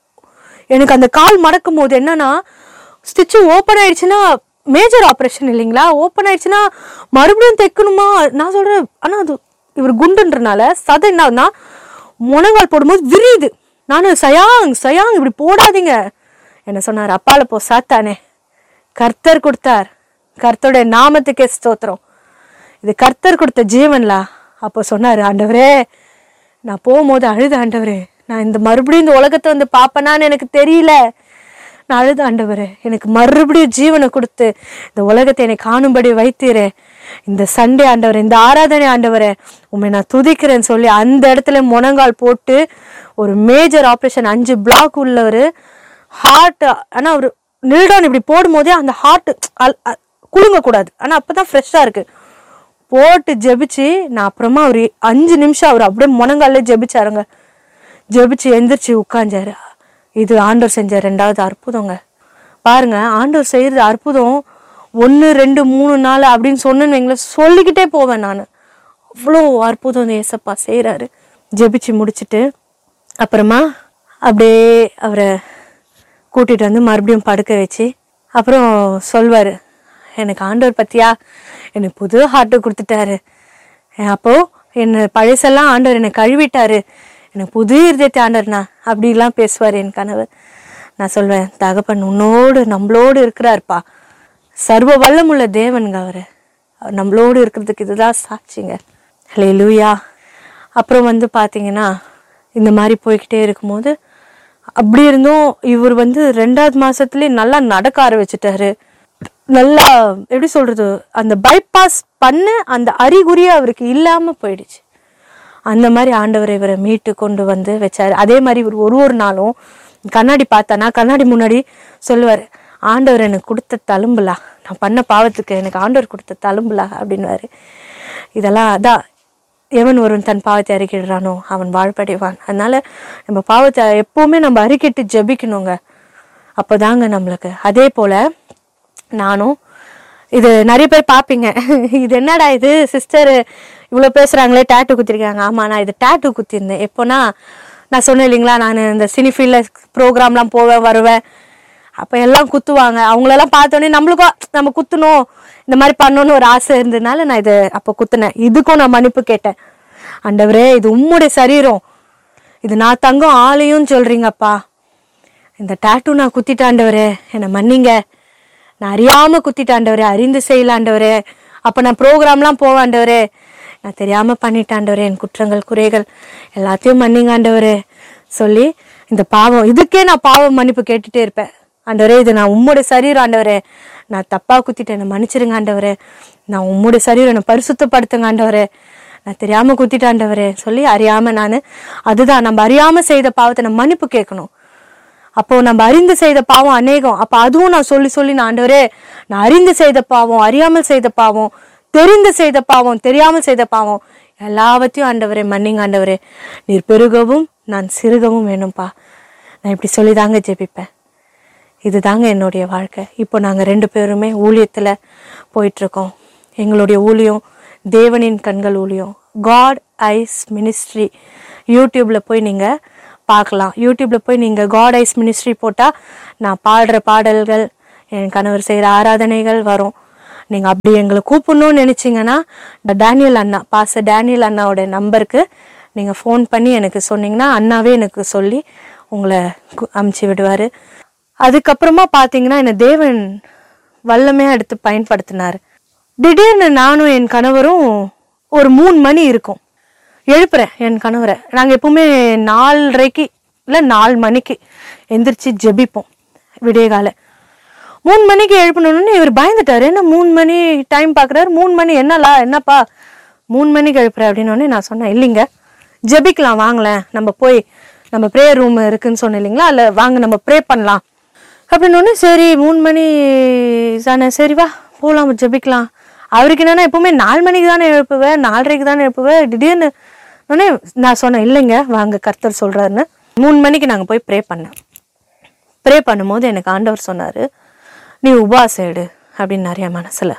எனக்கு அந்த கால் மடக்கும் போது என்னன்னா ஸ்டிச்சு ஓப்பன் ஆயிடுச்சுன்னா மேஜர் ஆப்ரேஷன் இல்லைங்களா ஓப்பன் ஆயிடுச்சுன்னா மறுபடியும் தைக்கணுமா நான் சொல்றேன் ஆனா அது இவர் குண்டுன்றனால சதை என்னன்னா முனங்கால் போடும்போது விரியுது நானும் சயாங் சயாங் இப்படி போடாதீங்க என்ன சொன்னார் அப்பால போ சாத்தானே கர்த்தர் கொடுத்தார் கர்த்தருடைய நாமத்துக்கே ஸ்தோத்திரம் இது கர்த்தர் கொடுத்த ஜீவன்லா அப்போ சொன்னார் ஆண்டவரே நான் போகும்போது அழுத ஆண்டவரே நான் இந்த மறுபடியும் இந்த உலகத்தை வந்து பார்ப்பேனான்னு எனக்கு தெரியல நான் அழுத ஆண்டவரே எனக்கு மறுபடியும் ஜீவனை கொடுத்து இந்த உலகத்தை என்னை காணும்படி வைத்தீரே இந்த சண்டே ஆண்டவரே இந்த ஆராதனை ஆண்டவரே உண்மை நான் துதிக்கிறேன்னு சொல்லி அந்த இடத்துல முனங்கால் போட்டு ஒரு மேஜர் ஆப்ரேஷன் அஞ்சு பிளாக் உள்ளவர் ஹார்ட் ஆனால் அவர் நில்டான் இப்படி போடும்போதே அந்த ஹார்ட் குலுங்கக்கூடாது ஆனால் அப்போ தான் ஃப்ரெஷ்ஷாக இருக்குது போட்டு ஜெபிச்சு நான் அப்புறமா ஒரு அஞ்சு நிமிஷம் அவர் அப்படியே முனங்கால ஜெபிச்சாருங்க ஜெபிச்சு எந்திரிச்சு உட்காஞ்சாரு இது ஆண்டவர் செஞ்ச ரெண்டாவது அற்புதங்க பாருங்க ஆண்டவர் செய்யறது அற்புதம் ஒன்று ரெண்டு மூணு நாள் அப்படின்னு சொன்னேன்னு வைங்களேன் சொல்லிக்கிட்டே போவேன் நான் அவ்வளோ அற்புதம் இந்த ஏசப்பா செய்கிறாரு ஜெபிச்சு முடிச்சிட்டு அப்புறமா அப்படியே அவரை கூட்டிட்டு வந்து மறுபடியும் படுக்க வச்சு அப்புறம் சொல்வார் எனக்கு ஆண்டவர் பத்தியா எனக்கு புது ஹார்ட்டு கொடுத்துட்டாரு அப்போ என்னை பழசெல்லாம் ஆண்டவர் என்னை கழுவிட்டாரு எனக்கு புது இருதயத்தை ஆண்டர்னா அப்படிலாம் பேசுவார் என் கணவர் நான் சொல்வேன் தகப்பன் உன்னோடு நம்மளோடு இருக்கிறாருப்பா சர்வ வல்லமுள்ள தேவனுங்க அவர் அவர் நம்மளோடு இருக்கிறதுக்கு இதுதான் சாட்சிங்க ஹலே லூயா அப்புறம் வந்து பார்த்தீங்கன்னா இந்த மாதிரி போய்கிட்டே இருக்கும்போது அப்படி இருந்தும் இவர் வந்து ரெண்டாவது மாசத்துலயே நல்லா நடக்க ஆரம்பிச்சிட்டாரு நல்லா எப்படி சொல்றது அந்த பைபாஸ் பண்ண அந்த அறிகுறியே அவருக்கு இல்லாம போயிடுச்சு அந்த மாதிரி ஆண்டவர் இவரை மீட்டு கொண்டு வந்து வச்சாரு அதே மாதிரி இவர் ஒரு ஒரு நாளும் கண்ணாடி பார்த்தானா கண்ணாடி முன்னாடி சொல்லுவார் ஆண்டவர் எனக்கு கொடுத்த தழும்புலா நான் பண்ண பாவத்துக்கு எனக்கு ஆண்டவர் கொடுத்த தழும்புலா அப்படின்னுவாரு இதெல்லாம் அதான் எவன் ஒருவன் தன் பாவத்தை அறிக்கிடுறானோ அவன் வாழ்படைவான் அதனால நம்ம பாவத்தை எப்பவுமே நம்ம அறிக்கிட்டு ஜெபிக்கணுங்க அப்போதாங்க நம்மளுக்கு அதே போல நானும் இது நிறைய பேர் பார்ப்பீங்க இது என்னடா இது சிஸ்டர் இவ்வளோ பேசுகிறாங்களே டேட்டு குத்திருக்காங்க ஆமாம் நான் இது டேட்டு குத்திருந்தேன் எப்போனா நான் சொன்னேன் இல்லைங்களா நான் இந்த சினி ஃபீல்டில் ப்ரோக்ராம்லாம் போவேன் வருவேன் அப்போ எல்லாம் குத்துவாங்க அவங்களெல்லாம் பார்த்தோன்னே நம்மளுக்கும் நம்ம குத்தணும் இந்த மாதிரி பண்ணணும்னு ஒரு ஆசை இருந்ததுனால நான் இது அப்போ குத்துனேன் இதுக்கும் நான் மன்னிப்பு கேட்டேன் ஆண்டவரே இது உம்முடைய சரீரம் இது நான் தங்கம் ஆளையும் சொல்றீங்கப்பா இந்த டாட்டூ நான் குத்திட்டாண்டவரே என்னை மன்னிங்க நான் அறியாம குத்திட்டாண்டவரே அறிந்து செய்யலாண்டவரே அப்ப நான் ப்ரோக்ராம்லாம் போவாண்டவரே நான் தெரியாம பண்ணிட்டாண்டவரே என் குற்றங்கள் குறைகள் எல்லாத்தையும் மன்னிங்க ஆண்டவரே சொல்லி இந்த பாவம் இதுக்கே நான் பாவம் மன்னிப்பு கேட்டுட்டே இருப்பேன் ஆண்டவரே இது நான் உம்முடைய சரீரம் ஆண்டவரே நான் தப்பா குத்திட்டேன் என்னை மன்னிச்சிருங்க ஆண்டவரே நான் உம்முடைய சரீரம் என்னை பரிசுத்தப்படுத்துங்க ஆண்டவரே நான் தெரியாம குத்திட்டாண்டவரே சொல்லி அறியாம நான் அதுதான் நம்ம அறியாம செய்த பாவத்தை நம்ம மன்னிப்பு கேட்கணும் அப்போ நம்ம அறிந்து செய்த பாவம் அநேகம் அப்ப அதுவும் நான் சொல்லி சொல்லி நான் ஆண்டவரே நான் அறிந்து செய்த பாவம் அறியாமல் செய்த பாவம் தெரிந்து செய்த பாவம் தெரியாமல் செய்த பாவம் எல்லாவற்றையும் ஆண்டவரே மன்னிங்க ஆண்டவரே நீர் பெருகவும் நான் சிறுகவும் வேணும்ப்பா நான் இப்படி சொல்லிதாங்க ஜெபிப்பேன் இதுதாங்க என்னுடைய வாழ்க்கை இப்போ நாங்கள் ரெண்டு பேருமே ஊழியத்தில் போயிட்டுருக்கோம் எங்களுடைய ஊழியம் தேவனின் கண்கள் ஊழியம் காட் ஐஸ் மினிஸ்ட்ரி யூடியூப்பில் போய் நீங்கள் பார்க்கலாம் யூடியூப்பில் போய் நீங்கள் காட் ஐஸ் மினிஸ்ட்ரி போட்டால் நான் பாடுற பாடல்கள் என் கணவர் செய்கிற ஆராதனைகள் வரும் நீங்கள் அப்படி எங்களை கூப்பிடணும்னு நினச்சிங்கன்னா இந்த டேனியல் அண்ணா பாச டேனியல் அண்ணாவோட நம்பருக்கு நீங்கள் ஃபோன் பண்ணி எனக்கு சொன்னீங்கன்னா அண்ணாவே எனக்கு சொல்லி உங்களை கு- அமுச்சு விடுவார் அதுக்கப்புறமா பார்த்தீங்கன்னா என்னை தேவன் வல்லமையாக எடுத்து பயன்படுத்தினார் திடீர்னு நானும் என் கணவரும் ஒரு மூணு மணி இருக்கும் எழுப்புறேன் என் கணவரை நாங்கள் எப்பவுமே நாலரைக்கு இல்லை நாலு மணிக்கு எந்திரிச்சு ஜெபிப்போம் விடியகால மூணு மணிக்கு எழுப்பணும்னு இவர் பயந்துட்டாரு என்ன மூணு மணி டைம் பார்க்குறாரு மூணு மணி என்னலா என்னப்பா மூணு மணிக்கு எழுப்புற அப்படின்னு நான் சொன்னேன் இல்லைங்க ஜெபிக்கலாம் வாங்களேன் நம்ம போய் நம்ம ப்ரேயர் ரூம் இருக்குன்னு சொன்னேன் இல்லைங்களா அதில் வாங்க நம்ம ப்ரே பண்ணலாம் அப்படின்னு சரி மூணு மணி தானே சரி வா போகலாம் ஜெபிக்கலாம் அவருக்கு என்னன்னா எப்பவுமே நாலு மணிக்கு தானே எழுப்புவேன் நாலரைக்கு தானே எழுப்புவேன் திடீர்னு உடனே நான் சொன்னேன் இல்லைங்க வாங்க கர்த்தர் சொல்றாருன்னு மூணு மணிக்கு நாங்கள் போய் ப்ரே பண்ணேன் ப்ரே பண்ணும்போது எனக்கு ஆண்டவர் சொன்னார் நீ உபாசம் எடு அப்படின்னாரு என் மனசில்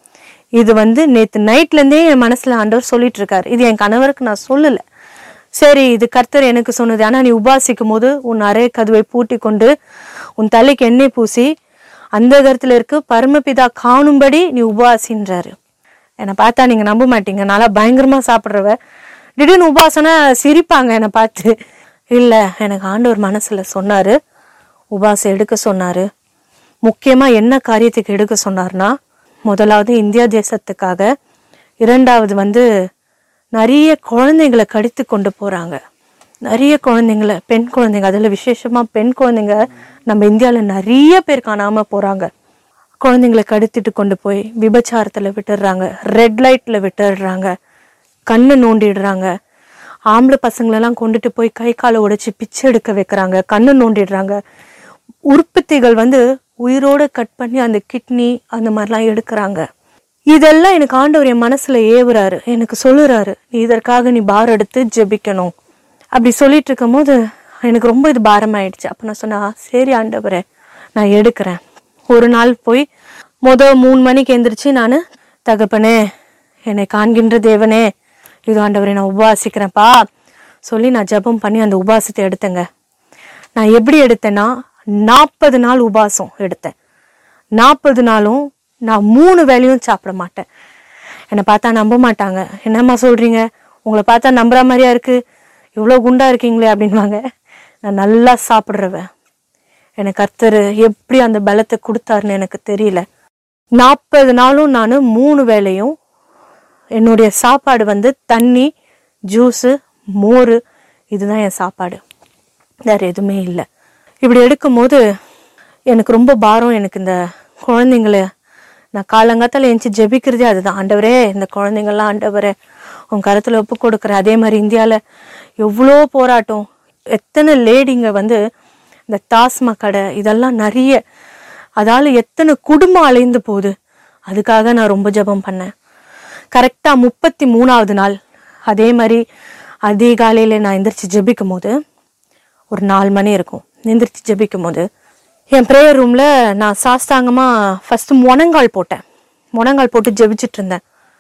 இது வந்து நேற்று நைட்லேருந்தே என் மனசில் ஆண்டவர் சொல்லிட்டு இருக்காரு இது என் கணவருக்கு நான் சொல்லலை சரி இது கர்த்தர் எனக்கு சொன்னது ஆனால் நீ உபாசிக்கும் போது உன் அறை கதவை பூட்டி கொண்டு உன் தலைக்கு எண்ணெய் பூசி அந்த கருத்துல இருக்கு பரமபிதா காணும்படி நீ உபாசின்றாரு என்னை பார்த்தா நீங்கள் நம்ப மாட்டீங்க நல்லா பயங்கரமாக சாப்பிட்றவ திடீர்னு உபாசனா சிரிப்பாங்க என்னை பார்த்து இல்லை எனக்கு ஆண்டவர் மனசில் சொன்னார் உபாசம் எடுக்க சொன்னார் முக்கியமாக என்ன காரியத்துக்கு எடுக்க சொன்னார்னா முதலாவது இந்தியா தேசத்துக்காக இரண்டாவது வந்து நிறைய குழந்தைங்களை கடித்து கொண்டு போகிறாங்க நிறைய குழந்தைங்களை பெண் குழந்தைங்க அதில் விசேஷமாக பெண் குழந்தைங்க நம்ம இந்தியாவில் நிறைய பேர் காணாமல் போகிறாங்க குழந்தைங்களை கடத்திட்டு கொண்டு போய் விபச்சாரத்தில் விட்டுடுறாங்க ரெட் லைட்டில் விட்டுடுறாங்க கண்ணை நோண்டிடுறாங்க ஆம்பளை பசங்களெல்லாம் கொண்டுட்டு போய் கை காலை உடைச்சி பிச்சை எடுக்க வைக்கிறாங்க கண்ணு நோண்டிடுறாங்க உற்பத்திகள் வந்து உயிரோட கட் பண்ணி அந்த கிட்னி அந்த மாதிரிலாம் எடுக்கிறாங்க இதெல்லாம் எனக்கு ஆண்டவர் என் மனசுல ஏவுறாரு எனக்கு சொல்லுறாரு நீ இதற்காக நீ பார் எடுத்து ஜெபிக்கணும் அப்படி சொல்லிட்டு இருக்கும்போது எனக்கு ரொம்ப இது பாரமாயிடுச்சு அப்ப நான் சொன்னா சரி ஆண்டவரே நான் எடுக்கிறேன் ஒரு நாள் போய் முத மூணு மணிக்கு எந்திரிச்சு நான் தகப்பனே என்னை காண்கின்ற தேவனே இது ஆண்டவரே நான் உபவாசிக்கிறேன்ப்பா சொல்லி நான் ஜெபம் பண்ணி அந்த உபவாசத்தை எடுத்தேங்க நான் எப்படி எடுத்தேன்னா நாற்பது நாள் உபாசம் எடுத்தேன் நாற்பது நாளும் நான் மூணு வேளையும் சாப்பிட மாட்டேன் என்னை பார்த்தா நம்ப மாட்டாங்க என்னம்மா சொல்றீங்க உங்களை பார்த்தா நம்புற மாதிரியா இருக்கு இவ்வளோ குண்டா இருக்கீங்களே அப்படின்வாங்க நான் நல்லா சாப்பிட்றவன் எனக்கு கர்த்தர் எப்படி அந்த பலத்தை கொடுத்தாருன்னு எனக்கு தெரியல நாற்பது நாளும் நான் மூணு வேளையும் என்னுடைய சாப்பாடு வந்து தண்ணி ஜூஸு மோர் இதுதான் என் சாப்பாடு வேற எதுவுமே இல்லை இப்படி எடுக்கும்போது எனக்கு ரொம்ப பாரம் எனக்கு இந்த குழந்தைங்கள நான் காலங்காத்தால எழுந்துச்சு ஜெபிக்கிறதே அதுதான் ஆண்டவரே இந்த குழந்தைங்கள்லாம் ஆண்டவரே உன் கருத்துல ஒப்பு கொடுக்குறேன் அதே மாதிரி இந்தியாவில் எவ்வளோ போராட்டம் எத்தனை லேடிங்க வந்து இந்த டாஸ்மா கடை இதெல்லாம் நிறைய அதால எத்தனை குடும்பம் அலைந்து போகுது அதுக்காக நான் ரொம்ப ஜெபம் பண்ணேன் கரெக்டாக முப்பத்தி மூணாவது நாள் அதே மாதிரி அதிகாலையில் நான் எந்திரிச்சு ஜெபிக்கும் போது ஒரு நாலு மணி இருக்கும் எந்திரிச்சு ஜெபிக்கும் போது என் ப்ரேயர் ரூமில் நான் சாஸ்தாங்கமாக ஃபஸ்ட்டு முனங்கால் போட்டேன் முனங்கால் போட்டு ஜெபிச்சிட்டு இருந்தேன்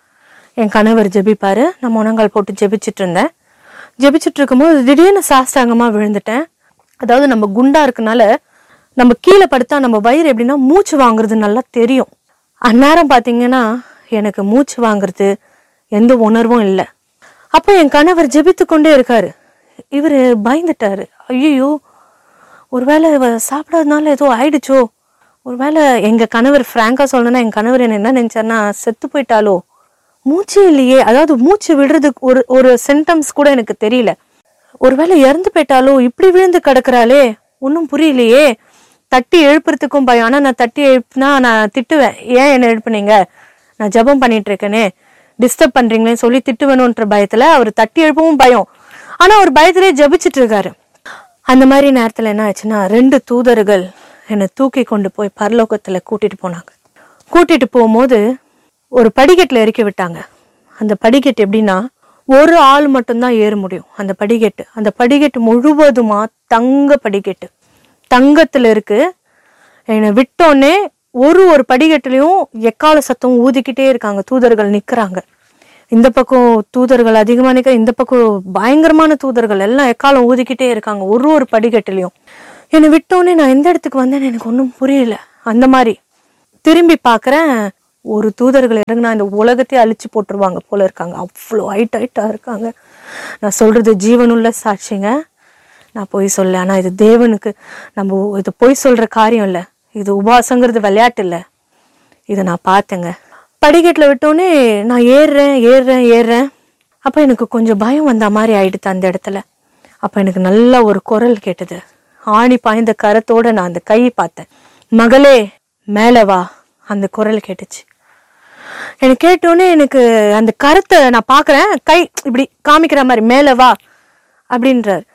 என் கணவர் ஜெபிப்பாரு நான் முனங்கால் போட்டு ஜெபிச்சிட்டு இருந்தேன் ஜெபிச்சிட்டு இருக்கும்போது திடீர்னு சாஸ்தாங்கமாக விழுந்துட்டேன் அதாவது நம்ம குண்டா இருக்கனால நம்ம கீழே படுத்தா நம்ம வயிறு எப்படின்னா மூச்சு வாங்குறது நல்லா தெரியும் அந்நேரம் பார்த்தீங்கன்னா எனக்கு மூச்சு வாங்குறது எந்த உணர்வும் இல்லை அப்போ என் கணவர் ஜெபித்து கொண்டே இருக்காரு இவர் பயந்துட்டாரு ஐயோ ஒருவேளை இவ சாப்பிடாதனால ஏதோ ஆயிடுச்சோ ஒருவேளை எங்க கணவர் ஃப்ராங்கா சொல்லணும்னா என் கணவர் என்ன என்ன நினைச்சாருன்னா செத்து போயிட்டாலோ மூச்சு இல்லையே அதாவது மூச்சு விடுறதுக்கு ஒரு ஒரு சென்டம்ஸ் கூட எனக்கு தெரியல ஒருவேளை இறந்து போயிட்டாலோ இப்படி விழுந்து கிடக்குறாளே ஒன்றும் புரியலையே தட்டி எழுப்புறதுக்கும் பயம் ஆனா நான் தட்டி எழுப்புனா நான் திட்டுவேன் ஏன் என்ன எழுப்புனீங்க நான் ஜெபம் பண்ணிட்டு இருக்கேனே டிஸ்டர்ப் பண்றீங்களேன்னு சொல்லி திட்டுவேணுன்ற பயத்துல அவர் தட்டி எழுப்பவும் பயம் ஆனா அவர் பயத்திலே ஜெபிச்சிட்டு இருக்காரு அந்த மாதிரி நேரத்துல என்ன ஆச்சுன்னா ரெண்டு தூதர்கள் என்னை தூக்கி கொண்டு போய் பரலோகத்துல கூட்டிட்டு போனாங்க கூட்டிட்டு போகும்போது ஒரு படிக்கட்டுல இறக்கி விட்டாங்க அந்த படிக்கட்டு எப்படின்னா ஒரு ஆள் மட்டும்தான் ஏற முடியும் அந்த படிக்கட்டு அந்த படிக்கட்டு முழுவதுமா தங்க படிக்கட்டு தங்கத்துல இருக்கு என்னை விட்டோன்னே ஒரு ஒரு படிக்கட்டுலையும் எக்கால சத்தம் ஊதிக்கிட்டே இருக்காங்க தூதர்கள் நிக்கிறாங்க இந்த பக்கம் தூதர்கள் அதிகமா நிக்க இந்த பக்கம் பயங்கரமான தூதர்கள் எல்லாம் எக்காலம் ஊதிக்கிட்டே இருக்காங்க ஒரு ஒரு படிக்கட்டுலையும் என்னை விட்டோன்னே நான் எந்த இடத்துக்கு வந்தேன்னு எனக்கு ஒன்றும் புரியல அந்த மாதிரி திரும்பி பார்க்கறேன் ஒரு தூதர்கள் இறங்குனா இந்த உலகத்தையே அழிச்சு போட்டுருவாங்க போல இருக்காங்க அவ்வளோ ஹைட் ஹைட்டாக இருக்காங்க நான் சொல்றது ஜீவனுள்ள சாட்சிங்க நான் பொய் சொல்ல ஆனால் இது தேவனுக்கு நம்ம இது பொய் சொல்ற காரியம் இல்லை இது உபாசங்கிறது விளையாட்டு இல்லை இதை நான் பார்த்தேங்க படிக்கட்டில் விட்டோன்னே நான் ஏறுறேன் ஏறுறேன் ஏறுறேன் அப்போ எனக்கு கொஞ்சம் பயம் வந்த மாதிரி ஆயிடுது அந்த இடத்துல அப்போ எனக்கு நல்ல ஒரு குரல் கேட்டது ஆணி பாய்ந்த கரத்தோட நான் அந்த கையை பார்த்தேன் மகளே மேலே வா அந்த குரல் கேட்டுச்சு எனக்கு கேட்டோன்னே எனக்கு அந்த கருத்தை நான் பார்க்குறேன் கை இப்படி காமிக்கிற மாதிரி மேலே வா அப்படின்றார்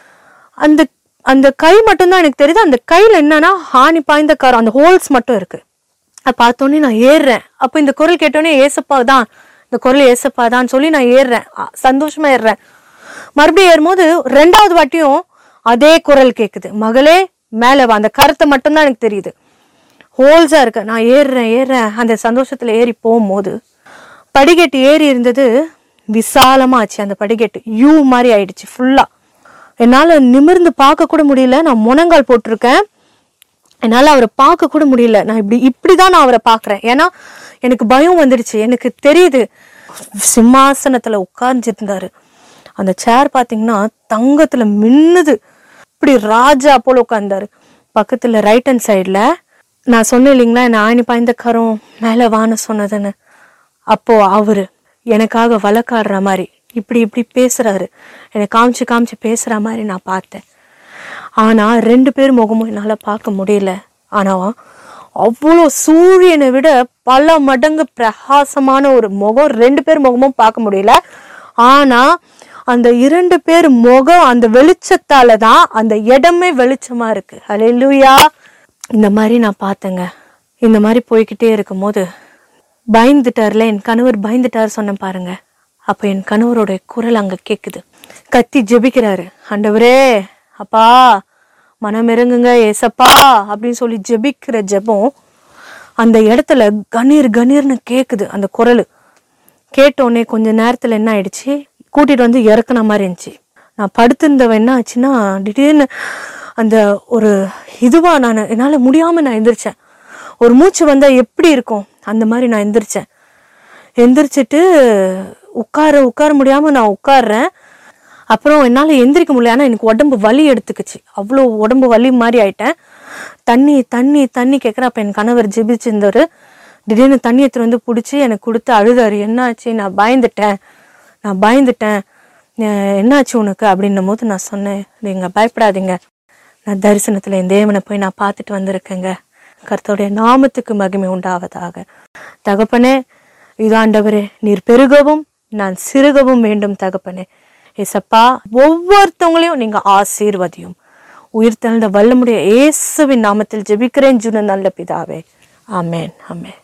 அந்த அந்த கை மட்டும்தான் எனக்கு தெரியுது அந்த கையில் என்னன்னா ஹானி பாய்ந்த கரம் அந்த ஹோல்ஸ் மட்டும் இருக்கு அதை பார்த்தோன்னே நான் ஏறுறேன் அப்போ இந்த குரல் கேட்டோன்னே ஏசப்பா தான் இந்த குரல் ஏசப்பா தான் சொல்லி நான் ஏறுறேன் அ, சந்தோஷமா ஏறுறேன் மறுபடியும் ஏறும்போது ரெண்டாவது வாட்டியும் அதே குரல் கேட்குது மகளே மேலே வா அந்த கருத்தை மட்டும்தான் எனக்கு தெரியுது ஹோல்ஸா இருக்கு நான் ஏறுறேன் ஏறுறேன் அந்த சந்தோஷத்துல ஏறி போகும்போது படிக்கட்டு ஏறி இருந்தது விசாலமாச்சு அந்த படிக்கட்டு யூ மாதிரி ஆயிடுச்சு ஃபுல்லா என்னால நிமிர்ந்து பார்க்க கூட முடியல நான் முனங்கால் போட்டிருக்கேன் என்னால அவரை பார்க்க கூட முடியல நான் இப்படி இப்படிதான் நான் அவரை பார்க்கறேன் ஏன்னா எனக்கு பயம் வந்துடுச்சு எனக்கு தெரியுது சிம்மாசனத்துல உட்கார்ந்துருந்தாரு அந்த சேர் பாத்தீங்கன்னா தங்கத்துல மின்னுது இப்படி ராஜா போல உட்கார்ந்தாரு பக்கத்துல ரைட் ஹேண்ட் சைடுல நான் சொன்னேன் இல்லைங்களா என்ன ஆணி பாய்ந்த கரம் மேல வான்னு சொன்னதுன்னு அப்போ அவரு எனக்காக வழக்காடுற மாதிரி இப்படி இப்படி பேசுறாரு என்னை காமிச்சு காமிச்சு பேசுற மாதிரி நான் பார்த்தேன் ஆனா ரெண்டு பேர் முகமும் என்னால பார்க்க முடியல ஆனா அவ்வளோ சூரியனை விட பல மடங்கு பிரகாசமான ஒரு முகம் ரெண்டு பேர் முகமும் பார்க்க முடியல ஆனா அந்த இரண்டு பேர் முகம் அந்த வெளிச்சத்தால தான் அந்த இடமே வெளிச்சமா இருக்கு ஹalleluya இந்த மாதிரி நான் பார்த்தேங்க இந்த மாதிரி போய்க்கிட்டே இருக்கும்போது பயந்துட்டார்ல என் கணவர் பயந்துட்டார் சொன்னேன் பாருங்க அப்ப என் கணவரோட குரல் அங்க கேக்குது கத்தி ஜெபிக்கிறாரு ஆண்டவரே அப்பா மனம் இறங்குங்க ஏசப்பா அப்படின்னு சொல்லி ஜெபிக்கிற ஜெபம் அந்த இடத்துல கணீர் கணீர்னு கேக்குது அந்த குரல் கேட்டோடனே கொஞ்ச நேரத்துல என்ன ஆயிடுச்சு கூட்டிட்டு வந்து இறக்குன மாதிரி இருந்துச்சு நான் படுத்திருந்தவன் என்ன ஆச்சுன்னா திடீர்னு அந்த ஒரு இதுவா நான் என்னால முடியாம நான் எந்திரிச்சேன் ஒரு மூச்சு வந்தா எப்படி இருக்கும் அந்த மாதிரி நான் எந்திரிச்சேன் எந்திரிச்சிட்டு உட்கார உட்கார முடியாம நான் உட்கார்றேன் அப்புறம் என்னால் எந்திரிக்க முடியல ஆனால் எனக்கு உடம்பு வலி எடுத்துக்கிச்சு அவ்வளோ உடம்பு வலி மாதிரி ஆயிட்டேன் தண்ணி தண்ணி தண்ணி கேட்குறேன் அப்போ என் கணவர் ஜெபிச்சிருந்தாரு திடீர்னு தண்ணி எடுத்துட்டு வந்து பிடிச்சி எனக்கு கொடுத்து அழுதாரு என்னாச்சு நான் பயந்துட்டேன் நான் பயந்துட்டேன் அஹ் என்னாச்சு உனக்கு அப்படின்னும் போது நான் சொன்னேன் நீங்க பயப்படாதீங்க நான் தரிசனத்தில் என் தேவனை போய் நான் பார்த்துட்டு வந்திருக்கேங்க கர்த்தருடைய நாமத்துக்கு மகிமை உண்டாவதாக தகப்பனே இதாண்டவரே நீர் பெருகவும் நான் சிறுகவும் வேண்டும் தகப்பனே ஏசப்பா ஒவ்வொருத்தவங்களையும் நீங்க ஆசீர்வதியும் உயிர் தெழுந்த வல்லமுடைய இயேசுவின் நாமத்தில் ஜெபிக்கிறேன் ஜுன நல்ல பிதாவே ஆமென் ஆமென்